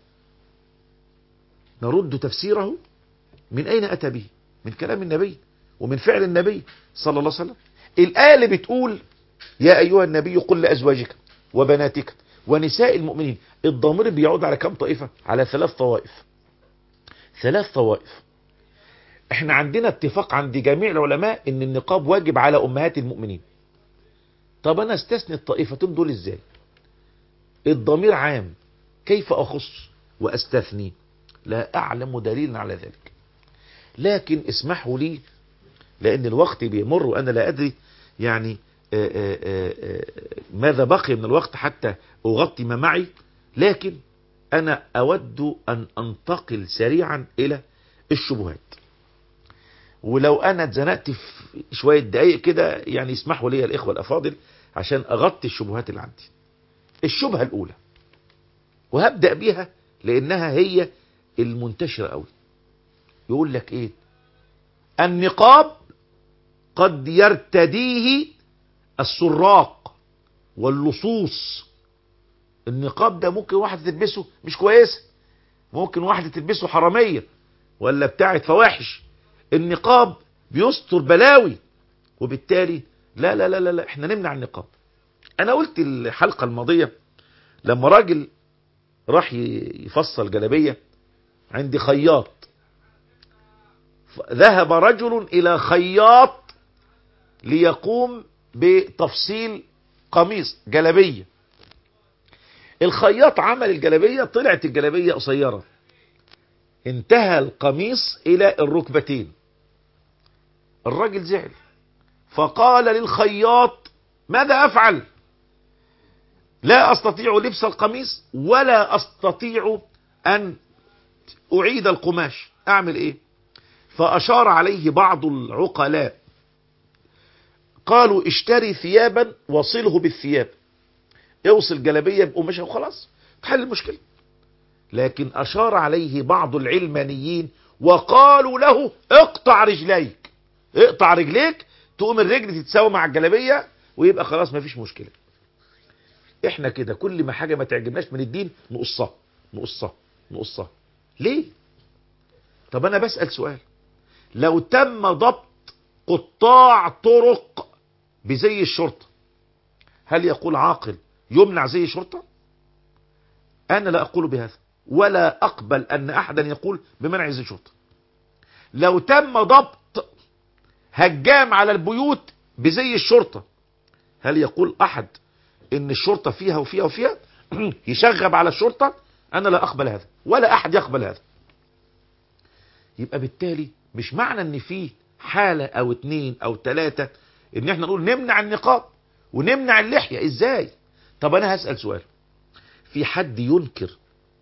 نرد تفسيره من أين أتى به من كلام النبي ومن فعل النبي صلى الله عليه وسلم الآية اللي بتقول يا أيها النبي قل لأزواجك وبناتك ونساء المؤمنين الضمير بيعود على كم طائفة على ثلاث طوائف ثلاث طوائف احنا عندنا اتفاق عند جميع العلماء ان النقاب واجب على امهات المؤمنين طب انا استثني الطائفتين دول ازاي الضمير عام كيف اخص واستثني لا اعلم دليلا على ذلك لكن اسمحوا لي لان الوقت بيمر وانا لا ادري يعني آه، آه، آه، ماذا بقي من الوقت حتى أغطي ما معي لكن أنا أود أن أنتقل سريعا إلى الشبهات ولو أنا اتزنقت في شوية دقايق كده يعني يسمحوا لي الإخوة الأفاضل عشان أغطي الشبهات اللي عندي الشبهة الأولى وهبدأ بيها لأنها هي المنتشرة قوي يقول لك إيه النقاب قد يرتديه السراق واللصوص النقاب ده ممكن واحد تلبسه مش كويسه ممكن واحدة تلبسه حرامية ولا بتاعة فواحش النقاب بيستر بلاوي وبالتالي لا لا لا لا, لا احنا نمنع النقاب انا قلت الحلقة الماضية لما راجل راح يفصل جلبية عند خياط ذهب رجل الى خياط ليقوم بتفصيل قميص جلبية الخياط عمل الجلبية طلعت الجلبية قصيرة انتهى القميص الى الركبتين الراجل زعل فقال للخياط ماذا افعل لا استطيع لبس القميص ولا استطيع ان اعيد القماش اعمل ايه فاشار عليه بعض العقلاء قالوا اشتري ثيابا وصله بالثياب اوصل جلبية بقماشها وخلاص تحل المشكلة لكن اشار عليه بعض العلمانيين وقالوا له اقطع رجليك اقطع رجليك تقوم الرجل تتساوي مع الجلبية ويبقى خلاص مفيش مشكلة احنا كده كل ما حاجة ما تعجبناش من الدين نقصها نقصها نقصها ليه طب انا بسأل سؤال لو تم ضبط قطاع طرق بزي الشرطة هل يقول عاقل يمنع زي الشرطة انا لا اقول بهذا ولا اقبل ان احدا يقول بمنع زي الشرطة لو تم ضبط هجام على البيوت بزي الشرطة هل يقول احد ان الشرطة فيها وفيها وفيها يشغب على الشرطة انا لا اقبل هذا ولا احد يقبل هذا يبقى بالتالي مش معنى ان في حالة او اتنين او تلاتة ان احنا نقول نمنع النقاب ونمنع اللحية ازاي طب انا هسأل سؤال في حد ينكر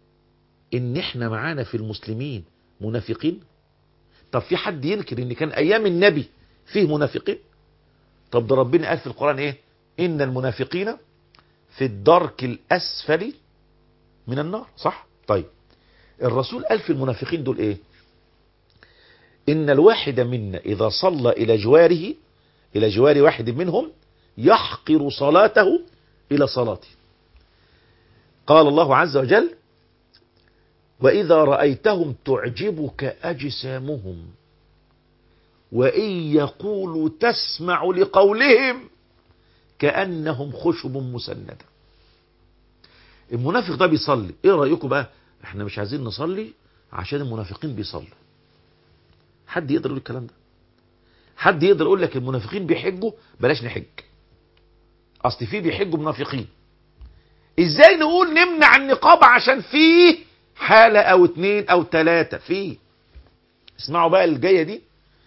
ان احنا معانا في المسلمين منافقين طب في حد ينكر ان كان ايام النبي فيه منافقين طب ده ربنا قال في القرآن ايه ان المنافقين في الدرك الاسفل من النار صح طيب الرسول قال في المنافقين دول ايه ان الواحد منا اذا صلى الى جواره الى جوار واحد منهم يحقر صلاته الى صلاته قال الله عز وجل واذا رأيتهم تعجبك اجسامهم وان يقولوا تسمع لقولهم كأنهم خشب مسندة المنافق ده بيصلي ايه رأيكم بقى احنا مش عايزين نصلي عشان المنافقين بيصلوا حد يقدر يقول الكلام ده حد يقدر يقول لك المنافقين بيحجوا بلاش نحج اصل في بيحجوا منافقين ازاي نقول نمنع النقاب عشان فيه حالة او اتنين او تلاتة فيه اسمعوا بقى الجاية دي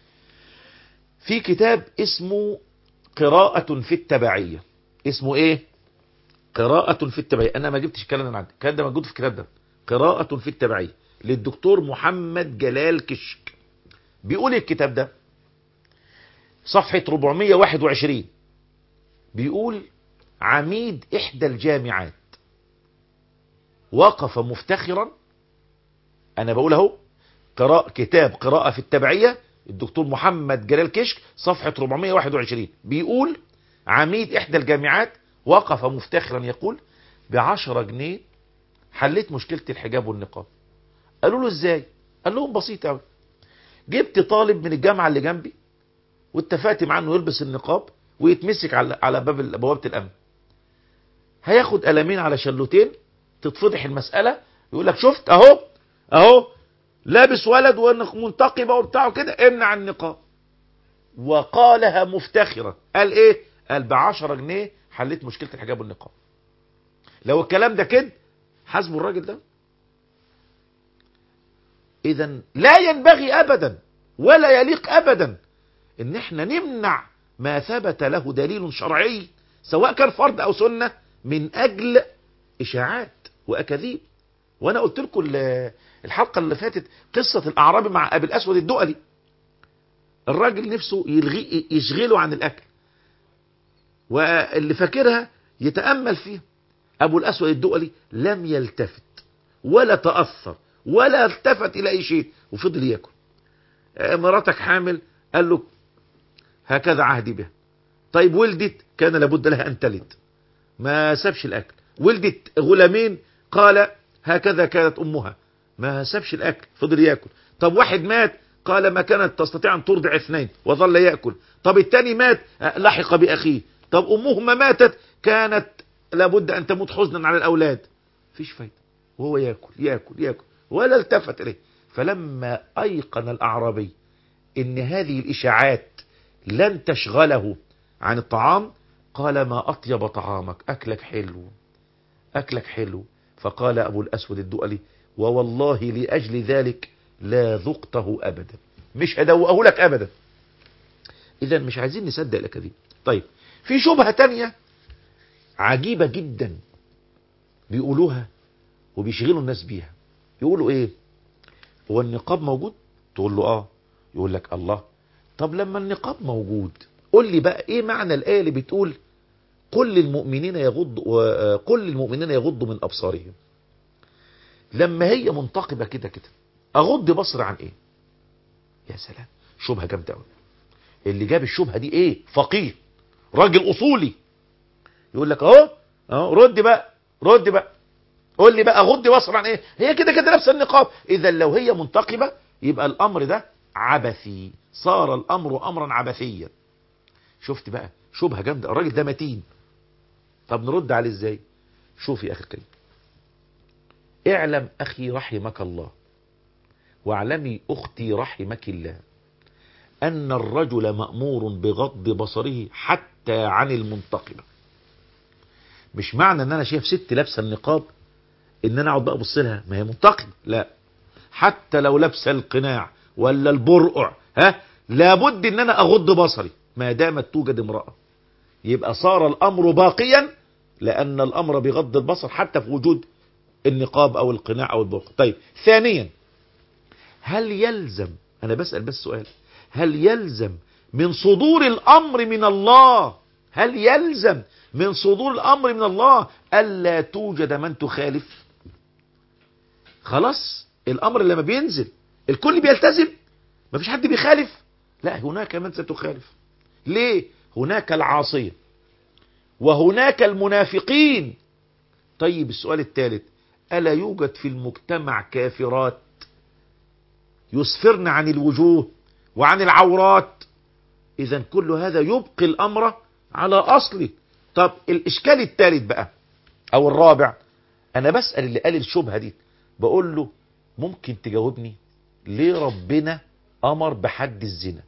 في كتاب اسمه قراءة في التبعية اسمه ايه قراءة في التبعية انا ما جبتش الكلام ده من عندي الكلام ده موجود في الكتاب ده قراءة في التبعية للدكتور محمد جلال كشك بيقول الكتاب ده صفحة 421 بيقول عميد احدى الجامعات وقف مفتخرا انا بقول اهو قراء كتاب قراءة في التبعية الدكتور محمد جلال كشك صفحة 421 بيقول عميد احدى الجامعات وقف مفتخرا يقول بعشرة جنيه حليت مشكلة الحجاب والنقاب قالوا له ازاي قال لهم بسيط قوي جبت طالب من الجامعة اللي جنبي واتفقت معاه انه يلبس النقاب ويتمسك على على باب بوابة الامن هياخد قلمين على شلوتين تتفضح المسألة يقول لك شفت اهو اهو لابس ولد ومنتقبة وبتاعه كده امنع النقاب وقالها مفتخرا قال ايه قال بعشرة جنيه حليت مشكلة الحجاب والنقاب لو الكلام ده كده حاسبوا الراجل ده اذا لا ينبغي ابدا ولا يليق ابدا ان احنا نمنع ما ثبت له دليل شرعي سواء كان فرض أو سنة من أجل إشاعات وأكاذيب وأنا قلت لكم ال- الحلقة اللي فاتت قصة الأعرابي مع أبي الأسود الدؤلي الراجل نفسه يلغي يشغله عن الأكل واللي فاكرها يتأمل فيها أبو الأسود الدؤلي لم يلتفت ولا تأثر ولا التفت إلى أي شيء وفضل ياكل آه، مراتك حامل قال له هكذا عهدي بها طيب ولدت كان لابد لها أن تلد ما سابش الأكل ولدت غلامين قال هكذا كانت أمها ما سابش الأكل فضل يأكل طب واحد مات قال ما كانت تستطيع أن ترضع اثنين وظل يأكل طب التاني مات آه، لحق بأخيه طب أمهما ماتت كانت لابد أن تموت حزنا على الأولاد فيش فايدة وهو يأكل يأكل يأكل ولا التفت إليه فلما أيقن الأعرابي إن هذه الإشاعات لن تشغله عن الطعام قال ما أطيب طعامك أكلك حلو أكلك حلو فقال أبو الأسود الدؤلي ووالله لأجل ذلك لا ذقته أبدا مش هدوقه لك أبدا إذا مش عايزين نصدق الأكاذيب طيب في شبهة تانية عجيبة جدا بيقولوها وبيشغلوا الناس بيها يقولوا ايه هو النقاب موجود تقول له اه يقول لك الله طب لما النقاب موجود قول لي بقى ايه معنى الآية اللي بتقول قل للمؤمنين يغض قل للمؤمنين يغضوا من أبصارهم لما هي منتقبة كده كده أغض بصر عن ايه يا سلام شبهة جامدة قوي اللي جاب الشبهة دي ايه فقيه راجل اصولي يقول لك اهو اهو رد بقى رد بقى قول لي بقى غض بصر عن ايه هي كده كده لابسه النقاب اذا لو هي منتقبه يبقى الامر ده عبثي صار الامر امرا عبثيا شفت بقى شبهه جامده الراجل ده متين طب نرد عليه ازاي شوف يا اخي الكريم اعلم اخي رحمك الله واعلمي اختي رحمك الله ان الرجل مامور بغض بصره حتى عن المنتقبه مش معنى ان انا شايف ست لابسه النقاب ان انا اقعد بقى ابص لها ما هي منتقبه لا حتى لو لابسه القناع ولا البرقع ها لابد ان انا اغض بصري ما دامت توجد امراه يبقى صار الامر باقيا لان الامر بغض البصر حتى في وجود النقاب او القناع او البرقع طيب ثانيا هل يلزم انا بسال بس سؤال هل يلزم من صدور الامر من الله هل يلزم من صدور الامر من الله الا توجد من تخالف خلاص الامر لما بينزل الكل بيلتزم مفيش حد بيخالف لا هناك من ستخالف ليه هناك العاصية وهناك المنافقين طيب السؤال الثالث ألا يوجد في المجتمع كافرات يسفرن عن الوجوه وعن العورات إذا كل هذا يبقي الأمر على أصله طب الإشكال الثالث بقى أو الرابع أنا بسأل اللي قال الشبهة دي بقول له ممكن تجاوبني ليه ربنا أمر بحد الزنا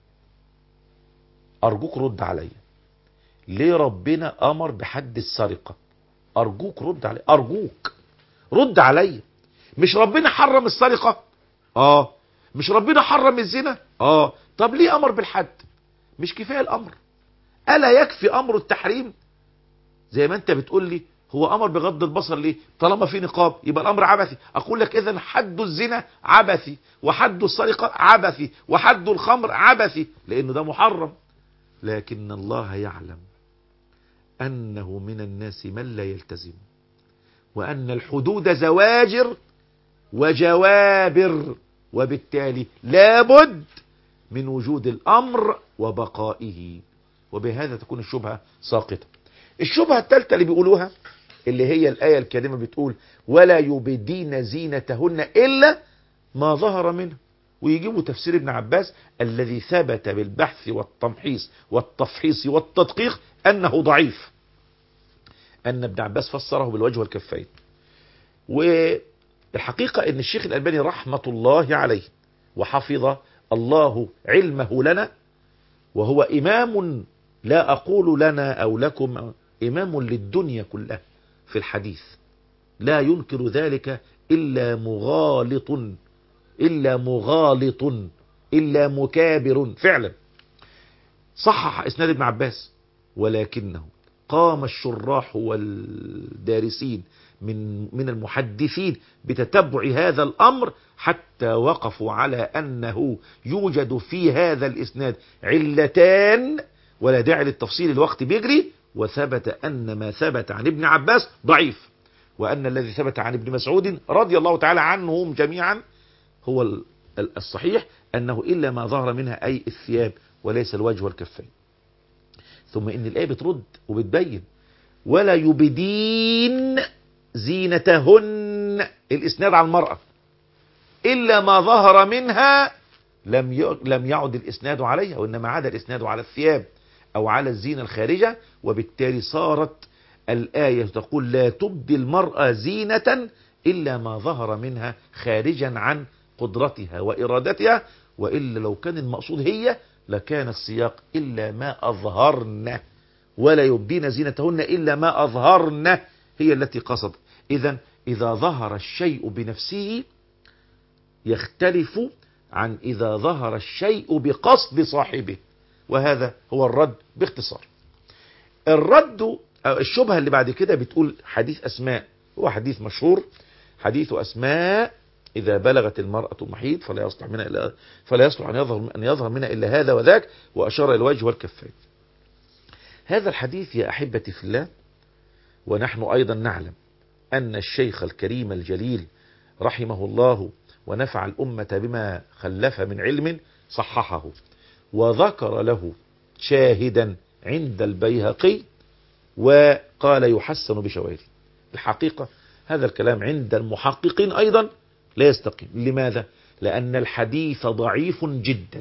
أرجوك رد عليا ليه ربنا أمر بحد السرقة أرجوك رد عليا أرجوك رد عليا مش ربنا حرم السرقة آه مش ربنا حرم الزنا آه طب ليه أمر بالحد مش كفاية الأمر ألا يكفي أمر التحريم زي ما أنت بتقول لي هو أمر بغض البصر ليه طالما في نقاب يبقى الأمر عبثي أقول لك إذا حد الزنا عبثي وحد السرقة عبثي وحد الخمر عبثي لأنه ده محرم لكن الله يعلم أنه من الناس من لا يلتزم وأن الحدود زواجر وجوابر وبالتالي لابد من وجود الأمر وبقائه وبهذا تكون الشبهة ساقطة الشبهة الثالثة اللي بيقولوها اللي هي الآية الكريمة بتقول ولا يبدين زينتهن إلا ما ظهر منه ويجيبوا تفسير ابن عباس الذي ثبت بالبحث والتمحيص والتفحيص والتدقيق أنه ضعيف أن ابن عباس فسره بالوجه والكفين والحقيقة أن الشيخ الألباني رحمة الله عليه وحفظ الله علمه لنا وهو إمام لا أقول لنا أو لكم إمام للدنيا كلها في الحديث لا ينكر ذلك إلا مغالط إلا مغالط إلا مكابر فعلا صحح إسناد ابن عباس ولكنه قام الشراح والدارسين من من المحدثين بتتبع هذا الأمر حتى وقفوا على أنه يوجد في هذا الإسناد علتان ولا داعي للتفصيل الوقت بيجري وثبت أن ما ثبت عن ابن عباس ضعيف وأن الذي ثبت عن ابن مسعود رضي الله تعالى عنهم جميعا هو ال- ال- الصحيح أنه إلا ما ظهر منها أي الثياب وليس الوجه والكفين ثم إن الآية بترد وبتبين ولا يبدين زينتهن الإسناد على المرأة إلا ما ظهر منها لم ي- لم يعد الإسناد عليها وإنما عاد الإسناد على الثياب أو على الزينة الخارجة وبالتالي صارت الآية تقول لا تبدي المرأة زينة إلا ما ظهر منها خارجا عن قدرتها وإرادتها وإلا لو كان المقصود هي لكان السياق إلا ما أظهرن ولا يبدين زينتهن إلا ما أظهرن هي التي قصد إذا إذا ظهر الشيء بنفسه يختلف عن إذا ظهر الشيء بقصد صاحبه وهذا هو الرد باختصار الرد أو الشبهة اللي بعد كده بتقول حديث أسماء هو حديث مشهور حديث أسماء إذا بلغت المرأة المحيط فلا يصلح منها إلا فلا يصلح أن يظهر أن يظهر منها إلا هذا وذاك وأشار إلى الوجه والكفين. هذا الحديث يا أحبتي في الله ونحن أيضا نعلم أن الشيخ الكريم الجليل رحمه الله ونفع الأمة بما خلف من علم صححه وذكر له شاهدا عند البيهقي وقال يحسن بشواهده الحقيقة هذا الكلام عند المحققين أيضا لا يستقيم لماذا؟ لأن الحديث ضعيف جدا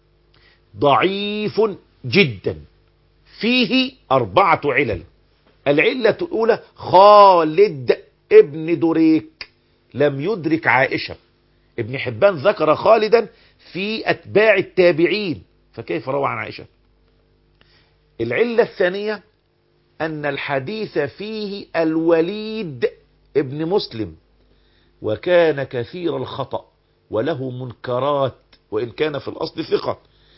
ضعيف جدا فيه أربعة علل العلة الأولى خالد ابن دريك لم يدرك عائشة ابن حبان ذكر خالدا في أتباع التابعين فكيف روى عن عائشة العلة الثانية أن الحديث فيه الوليد ابن مسلم وكان كثير الخطأ وله منكرات وإن كان في الأصل ثقة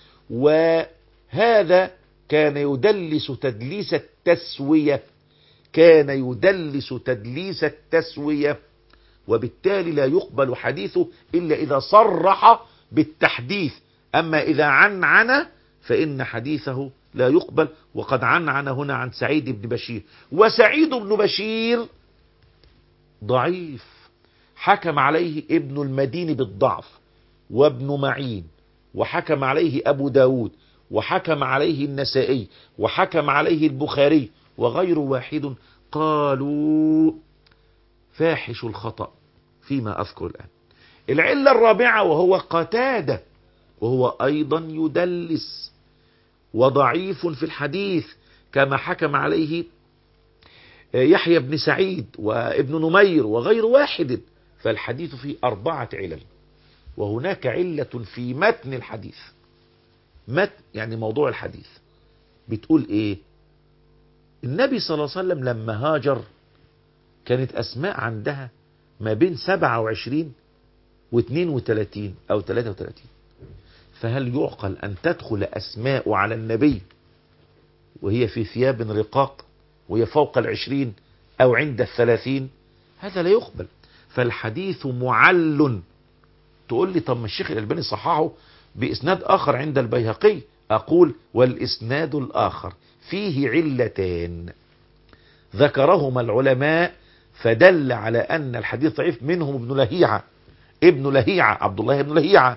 وهذا كان يدلس تدليس التسوية كان يدلس تدليس التسوية وبالتالي لا يقبل حديثه إلا إذا صرح بالتحديث أما إذا عنعن فإن حديثه لا يقبل وقد عنعن هنا عن سعيد بن بشير وسعيد بن بشير ضعيف حكم عليه ابن المدين بالضعف وابن معين وحكم عليه أبو داود وحكم عليه النسائي وحكم عليه البخاري وغير واحد قالوا فاحش الخطأ فيما أذكر الآن العلة الرابعة وهو قتادة وهو أيضا يدلس وضعيف في الحديث كما حكم عليه يحيى بن سعيد وابن نمير وغير واحد فالحديث فيه أربعة علل وهناك علة في متن الحديث متن يعني موضوع الحديث بتقول ايه النبي صلى الله عليه وسلم لما هاجر كانت أسماء عندها ما بين 27 و 32 أو 33 فهل يعقل أن تدخل أسماء على النبي وهي في ثياب رقاق وهي فوق العشرين أو عند الثلاثين هذا لا يقبل فالحديث معل تقول لي طب ما الشيخ الألباني صححه بإسناد آخر عند البيهقي أقول والإسناد الآخر فيه علتين ذكرهما العلماء فدل على أن الحديث ضعيف منهم ابن لهيعة ابن لهيعة عبد الله بن لهيعة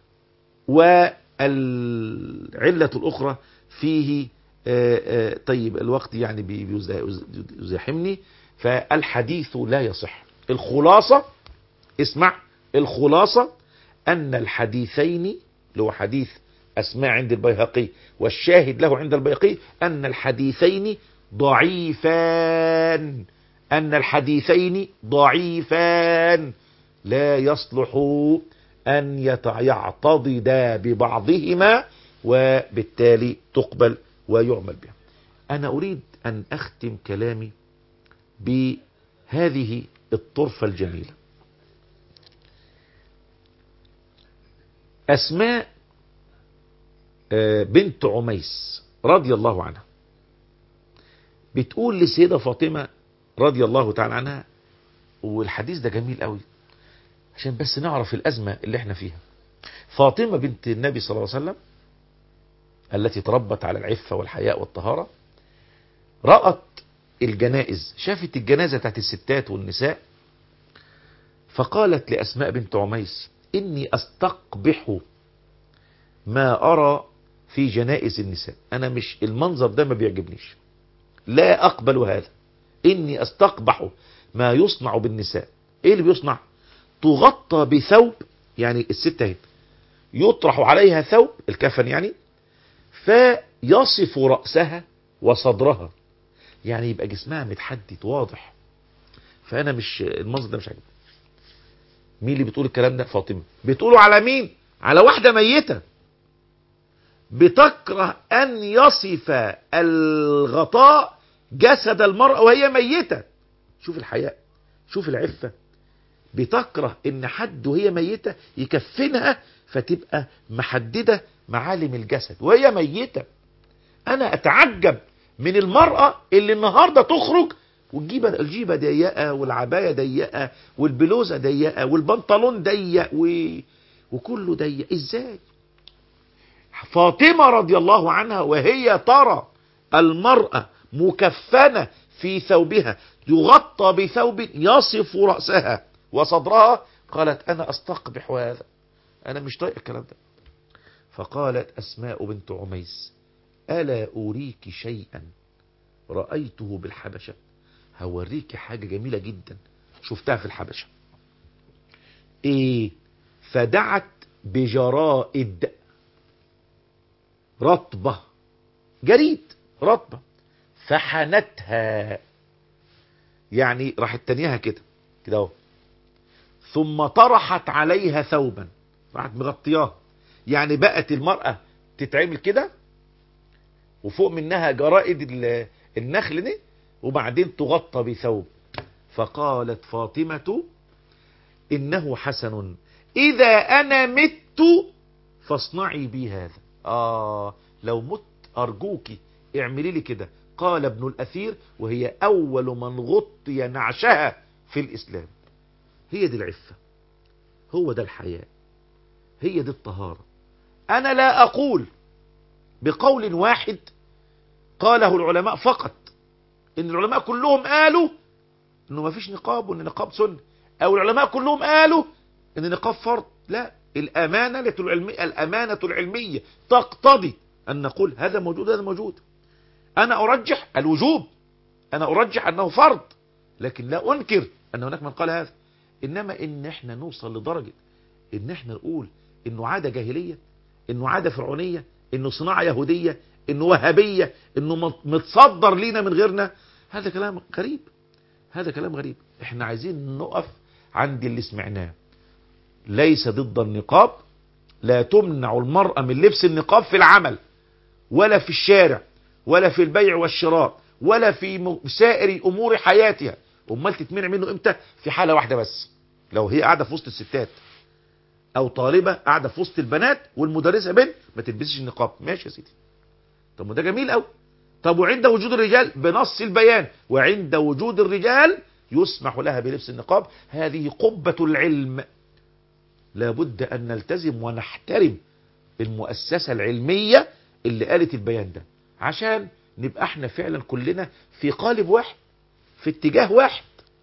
والعلة الأخرى فيه آآ آآ طيب الوقت يعني بيزاحمني فالحديث لا يصح الخلاصة اسمع الخلاصة أن الحديثين اللي هو حديث أسماء عند البيهقي والشاهد له عند البيهقي أن الحديثين ضعيفان أن الحديثين ضعيفان لا يصلح أن يعتضدا ببعضهما وبالتالي تقبل ويعمل بها أنا أريد أن أختم كلامي بهذه الطرفة الجميلة أسماء آه، بنت عميس رضي الله عنها بتقول لسيدة فاطمة رضي الله تعالى عنها والحديث ده جميل قوي عشان بس نعرف الأزمة اللي احنا فيها فاطمة بنت النبي صلى الله عليه وسلم التي تربت على العفة والحياء والطهارة رأت الجنائز شافت الجنازة بتاعت الستات والنساء فقالت لأسماء بنت عميس إني أستقبح ما أرى في جنائز النساء أنا مش المنظر ده ما بيعجبنيش لا أقبل هذا إني أستقبح ما يصنع بالنساء إيه اللي بيصنع تغطى بثوب يعني الست اهي يطرح عليها ثوب الكفن يعني فيصف رأسها وصدرها يعني يبقى جسمها متحدد واضح فأنا مش المنظر ده مش عاجبني مين اللي بتقول الكلام ده فاطمة بتقولوا على مين على واحدة ميتة بتكره أن يصف الغطاء جسد المرأة وهي ميتة شوف الحياء شوف العفة بتكره ان حد وهي ميتة يكفنها فتبقى محددة معالم الجسد وهي ميتة انا اتعجب من المرأة اللي النهاردة تخرج والجيبة الجيبة ضيقة والعباية ضيقة والبلوزة ضيقة والبنطلون ضيق و... وكله ضيق ازاي فاطمة رضي الله عنها وهي ترى المرأة مكفنة في ثوبها يغطى بثوب يصف رأسها وصدرها قالت أنا أستقبح هذا أنا مش طايق الكلام ده فقالت أسماء بنت عميس ألا أريك شيئا رأيته بالحبشة هوريك حاجة جميلة جدا شفتها في الحبشة إيه فدعت بجرائد رطبة جريد رطبة فحنتها يعني راحت تانيها كده كده اهو ثم طرحت عليها ثوبا راحت مغطياها يعني بقت المرأة تتعمل كده وفوق منها جرائد ال- النخل دي وبعدين تغطى بثوب فقالت فاطمة إنه حسن إذا أنا مت فاصنعي بي هذا آه لو مت أرجوك اعملي لي كده قال ابن الأثير وهي أول من غطي نعشها في الإسلام هي دي العفة هو ده الحياء هي دي الطهارة أنا لا أقول بقول واحد قاله العلماء فقط إن العلماء كلهم قالوا إنه ما فيش نقاب وإن النقاب سنة أو العلماء كلهم قالوا إن النقاب فرض لا الأمانة العلمية الأمانة العلمية تقتضي أن نقول هذا موجود هذا موجود أنا أرجح الوجوب أنا أرجح أنه فرض لكن لا أنكر أن هناك من قال هذا إنما إن إحنا نوصل لدرجة إن إحنا نقول إنه عادة جاهلية إنه عادة فرعونية إنه صناعة يهودية إنه وهابية إنه مت- متصدر لينا من غيرنا هذا كلام غريب هذا كلام غريب إحنا عايزين نقف عند اللي سمعناه ليس ضد النقاب لا تمنع المرأة من لبس النقاب في العمل ولا في الشارع ولا في البيع والشراء ولا في م- سائر امور حياتها امال تتمنع منه امتى في حاله واحده بس لو هي قاعده في وسط الستات او طالبه قاعده في وسط البنات والمدرسه بنت ما تلبسش النقاب ماشي يا سيدي طب ما ده جميل قوي طب وعند وجود الرجال بنص البيان وعند وجود الرجال يسمح لها بلبس النقاب هذه قبة العلم لابد أن نلتزم ونحترم المؤسسة العلمية اللي قالت البيان ده عشان نبقى احنا فعلا كلنا في قالب واحد في اتجاه واحد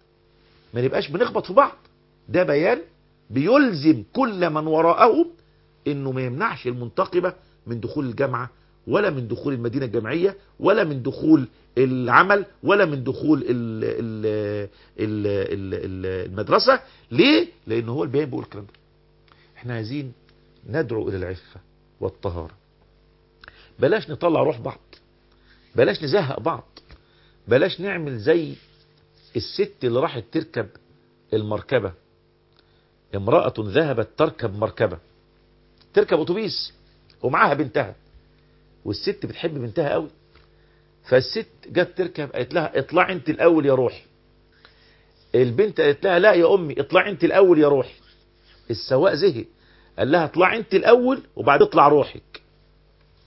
ما نبقاش بنخبط في بعض ده بيان بيلزم كل من وراءه انه ما يمنعش المنتقبة من دخول الجامعة ولا من دخول المدينة الجامعية ولا من دخول العمل ولا من دخول ال ال ال ال ال المدرسة ليه؟ لان هو البيان بيقول الكلام ده احنا عايزين ندعو الى العفة والطهارة بلاش نطلع روح بعض بلاش نزهق بعض بلاش نعمل زي الست اللي راحت تركب المركبة امرأة ذهبت تركب مركبة تركب اتوبيس ومعاها بنتها والست بتحب بنتها قوي فالست جت تركب قالت لها اطلعي انت الاول يا روحي البنت قالت لها لا يا امي اطلعي انت الاول يا روحي السواق زهق قال لها اطلعي انت الاول وبعد اطلع روحك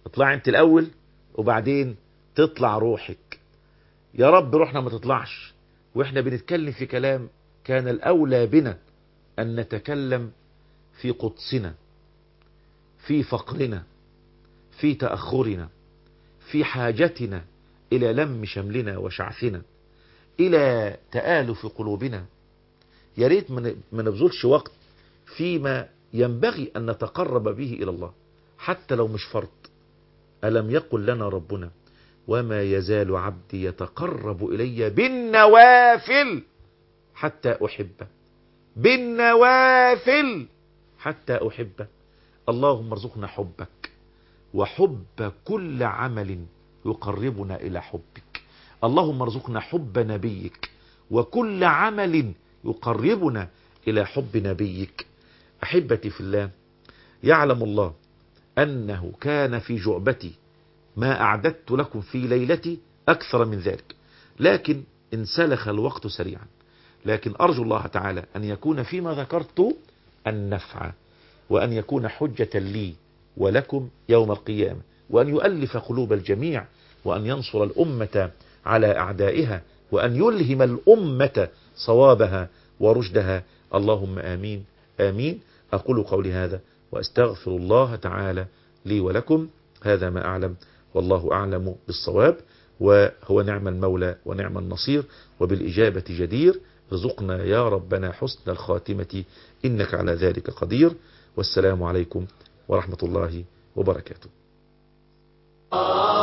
اطلع انت الاول وبعدين تطلع روحك يا رب روحنا ما تطلعش واحنا بنتكلم في كلام كان الاولى بنا ان نتكلم في قدسنا في فقرنا في تأخرنا في حاجتنا إلى لم شملنا وشعثنا إلى تآلف قلوبنا يا ريت ما نبذلش وقت فيما ينبغي أن نتقرب به إلى الله حتى لو مش فرض ألم يقل لنا ربنا وما يزال عبدي يتقرب إلي بالنوافل حتى أحبه بالنوافل حتى أحبه اللهم ارزقنا حبك وحب كل عمل يقربنا إلى حبك اللهم ارزقنا حب نبيك وكل عمل يقربنا إلى حب نبيك أحبتي في الله يعلم الله أنه كان في جعبتي ما أعددت لكم في ليلتي أكثر من ذلك لكن انسلخ الوقت سريعا لكن أرجو الله تعالى أن يكون فيما ذكرت النفع وأن يكون حجة لي ولكم يوم القيامة وأن يؤلف قلوب الجميع وأن ينصر الأمة على أعدائها وأن يلهم الأمة صوابها ورشدها اللهم آمين آمين أقول قولي هذا وأستغفر الله تعالى لي ولكم هذا ما أعلم والله أعلم بالصواب وهو نعم المولى ونعم النصير وبالإجابة جدير ارزقنا يا ربنا حسن الخاتمة إنك على ذلك قدير والسلام عليكم ورحمة الله وبركاته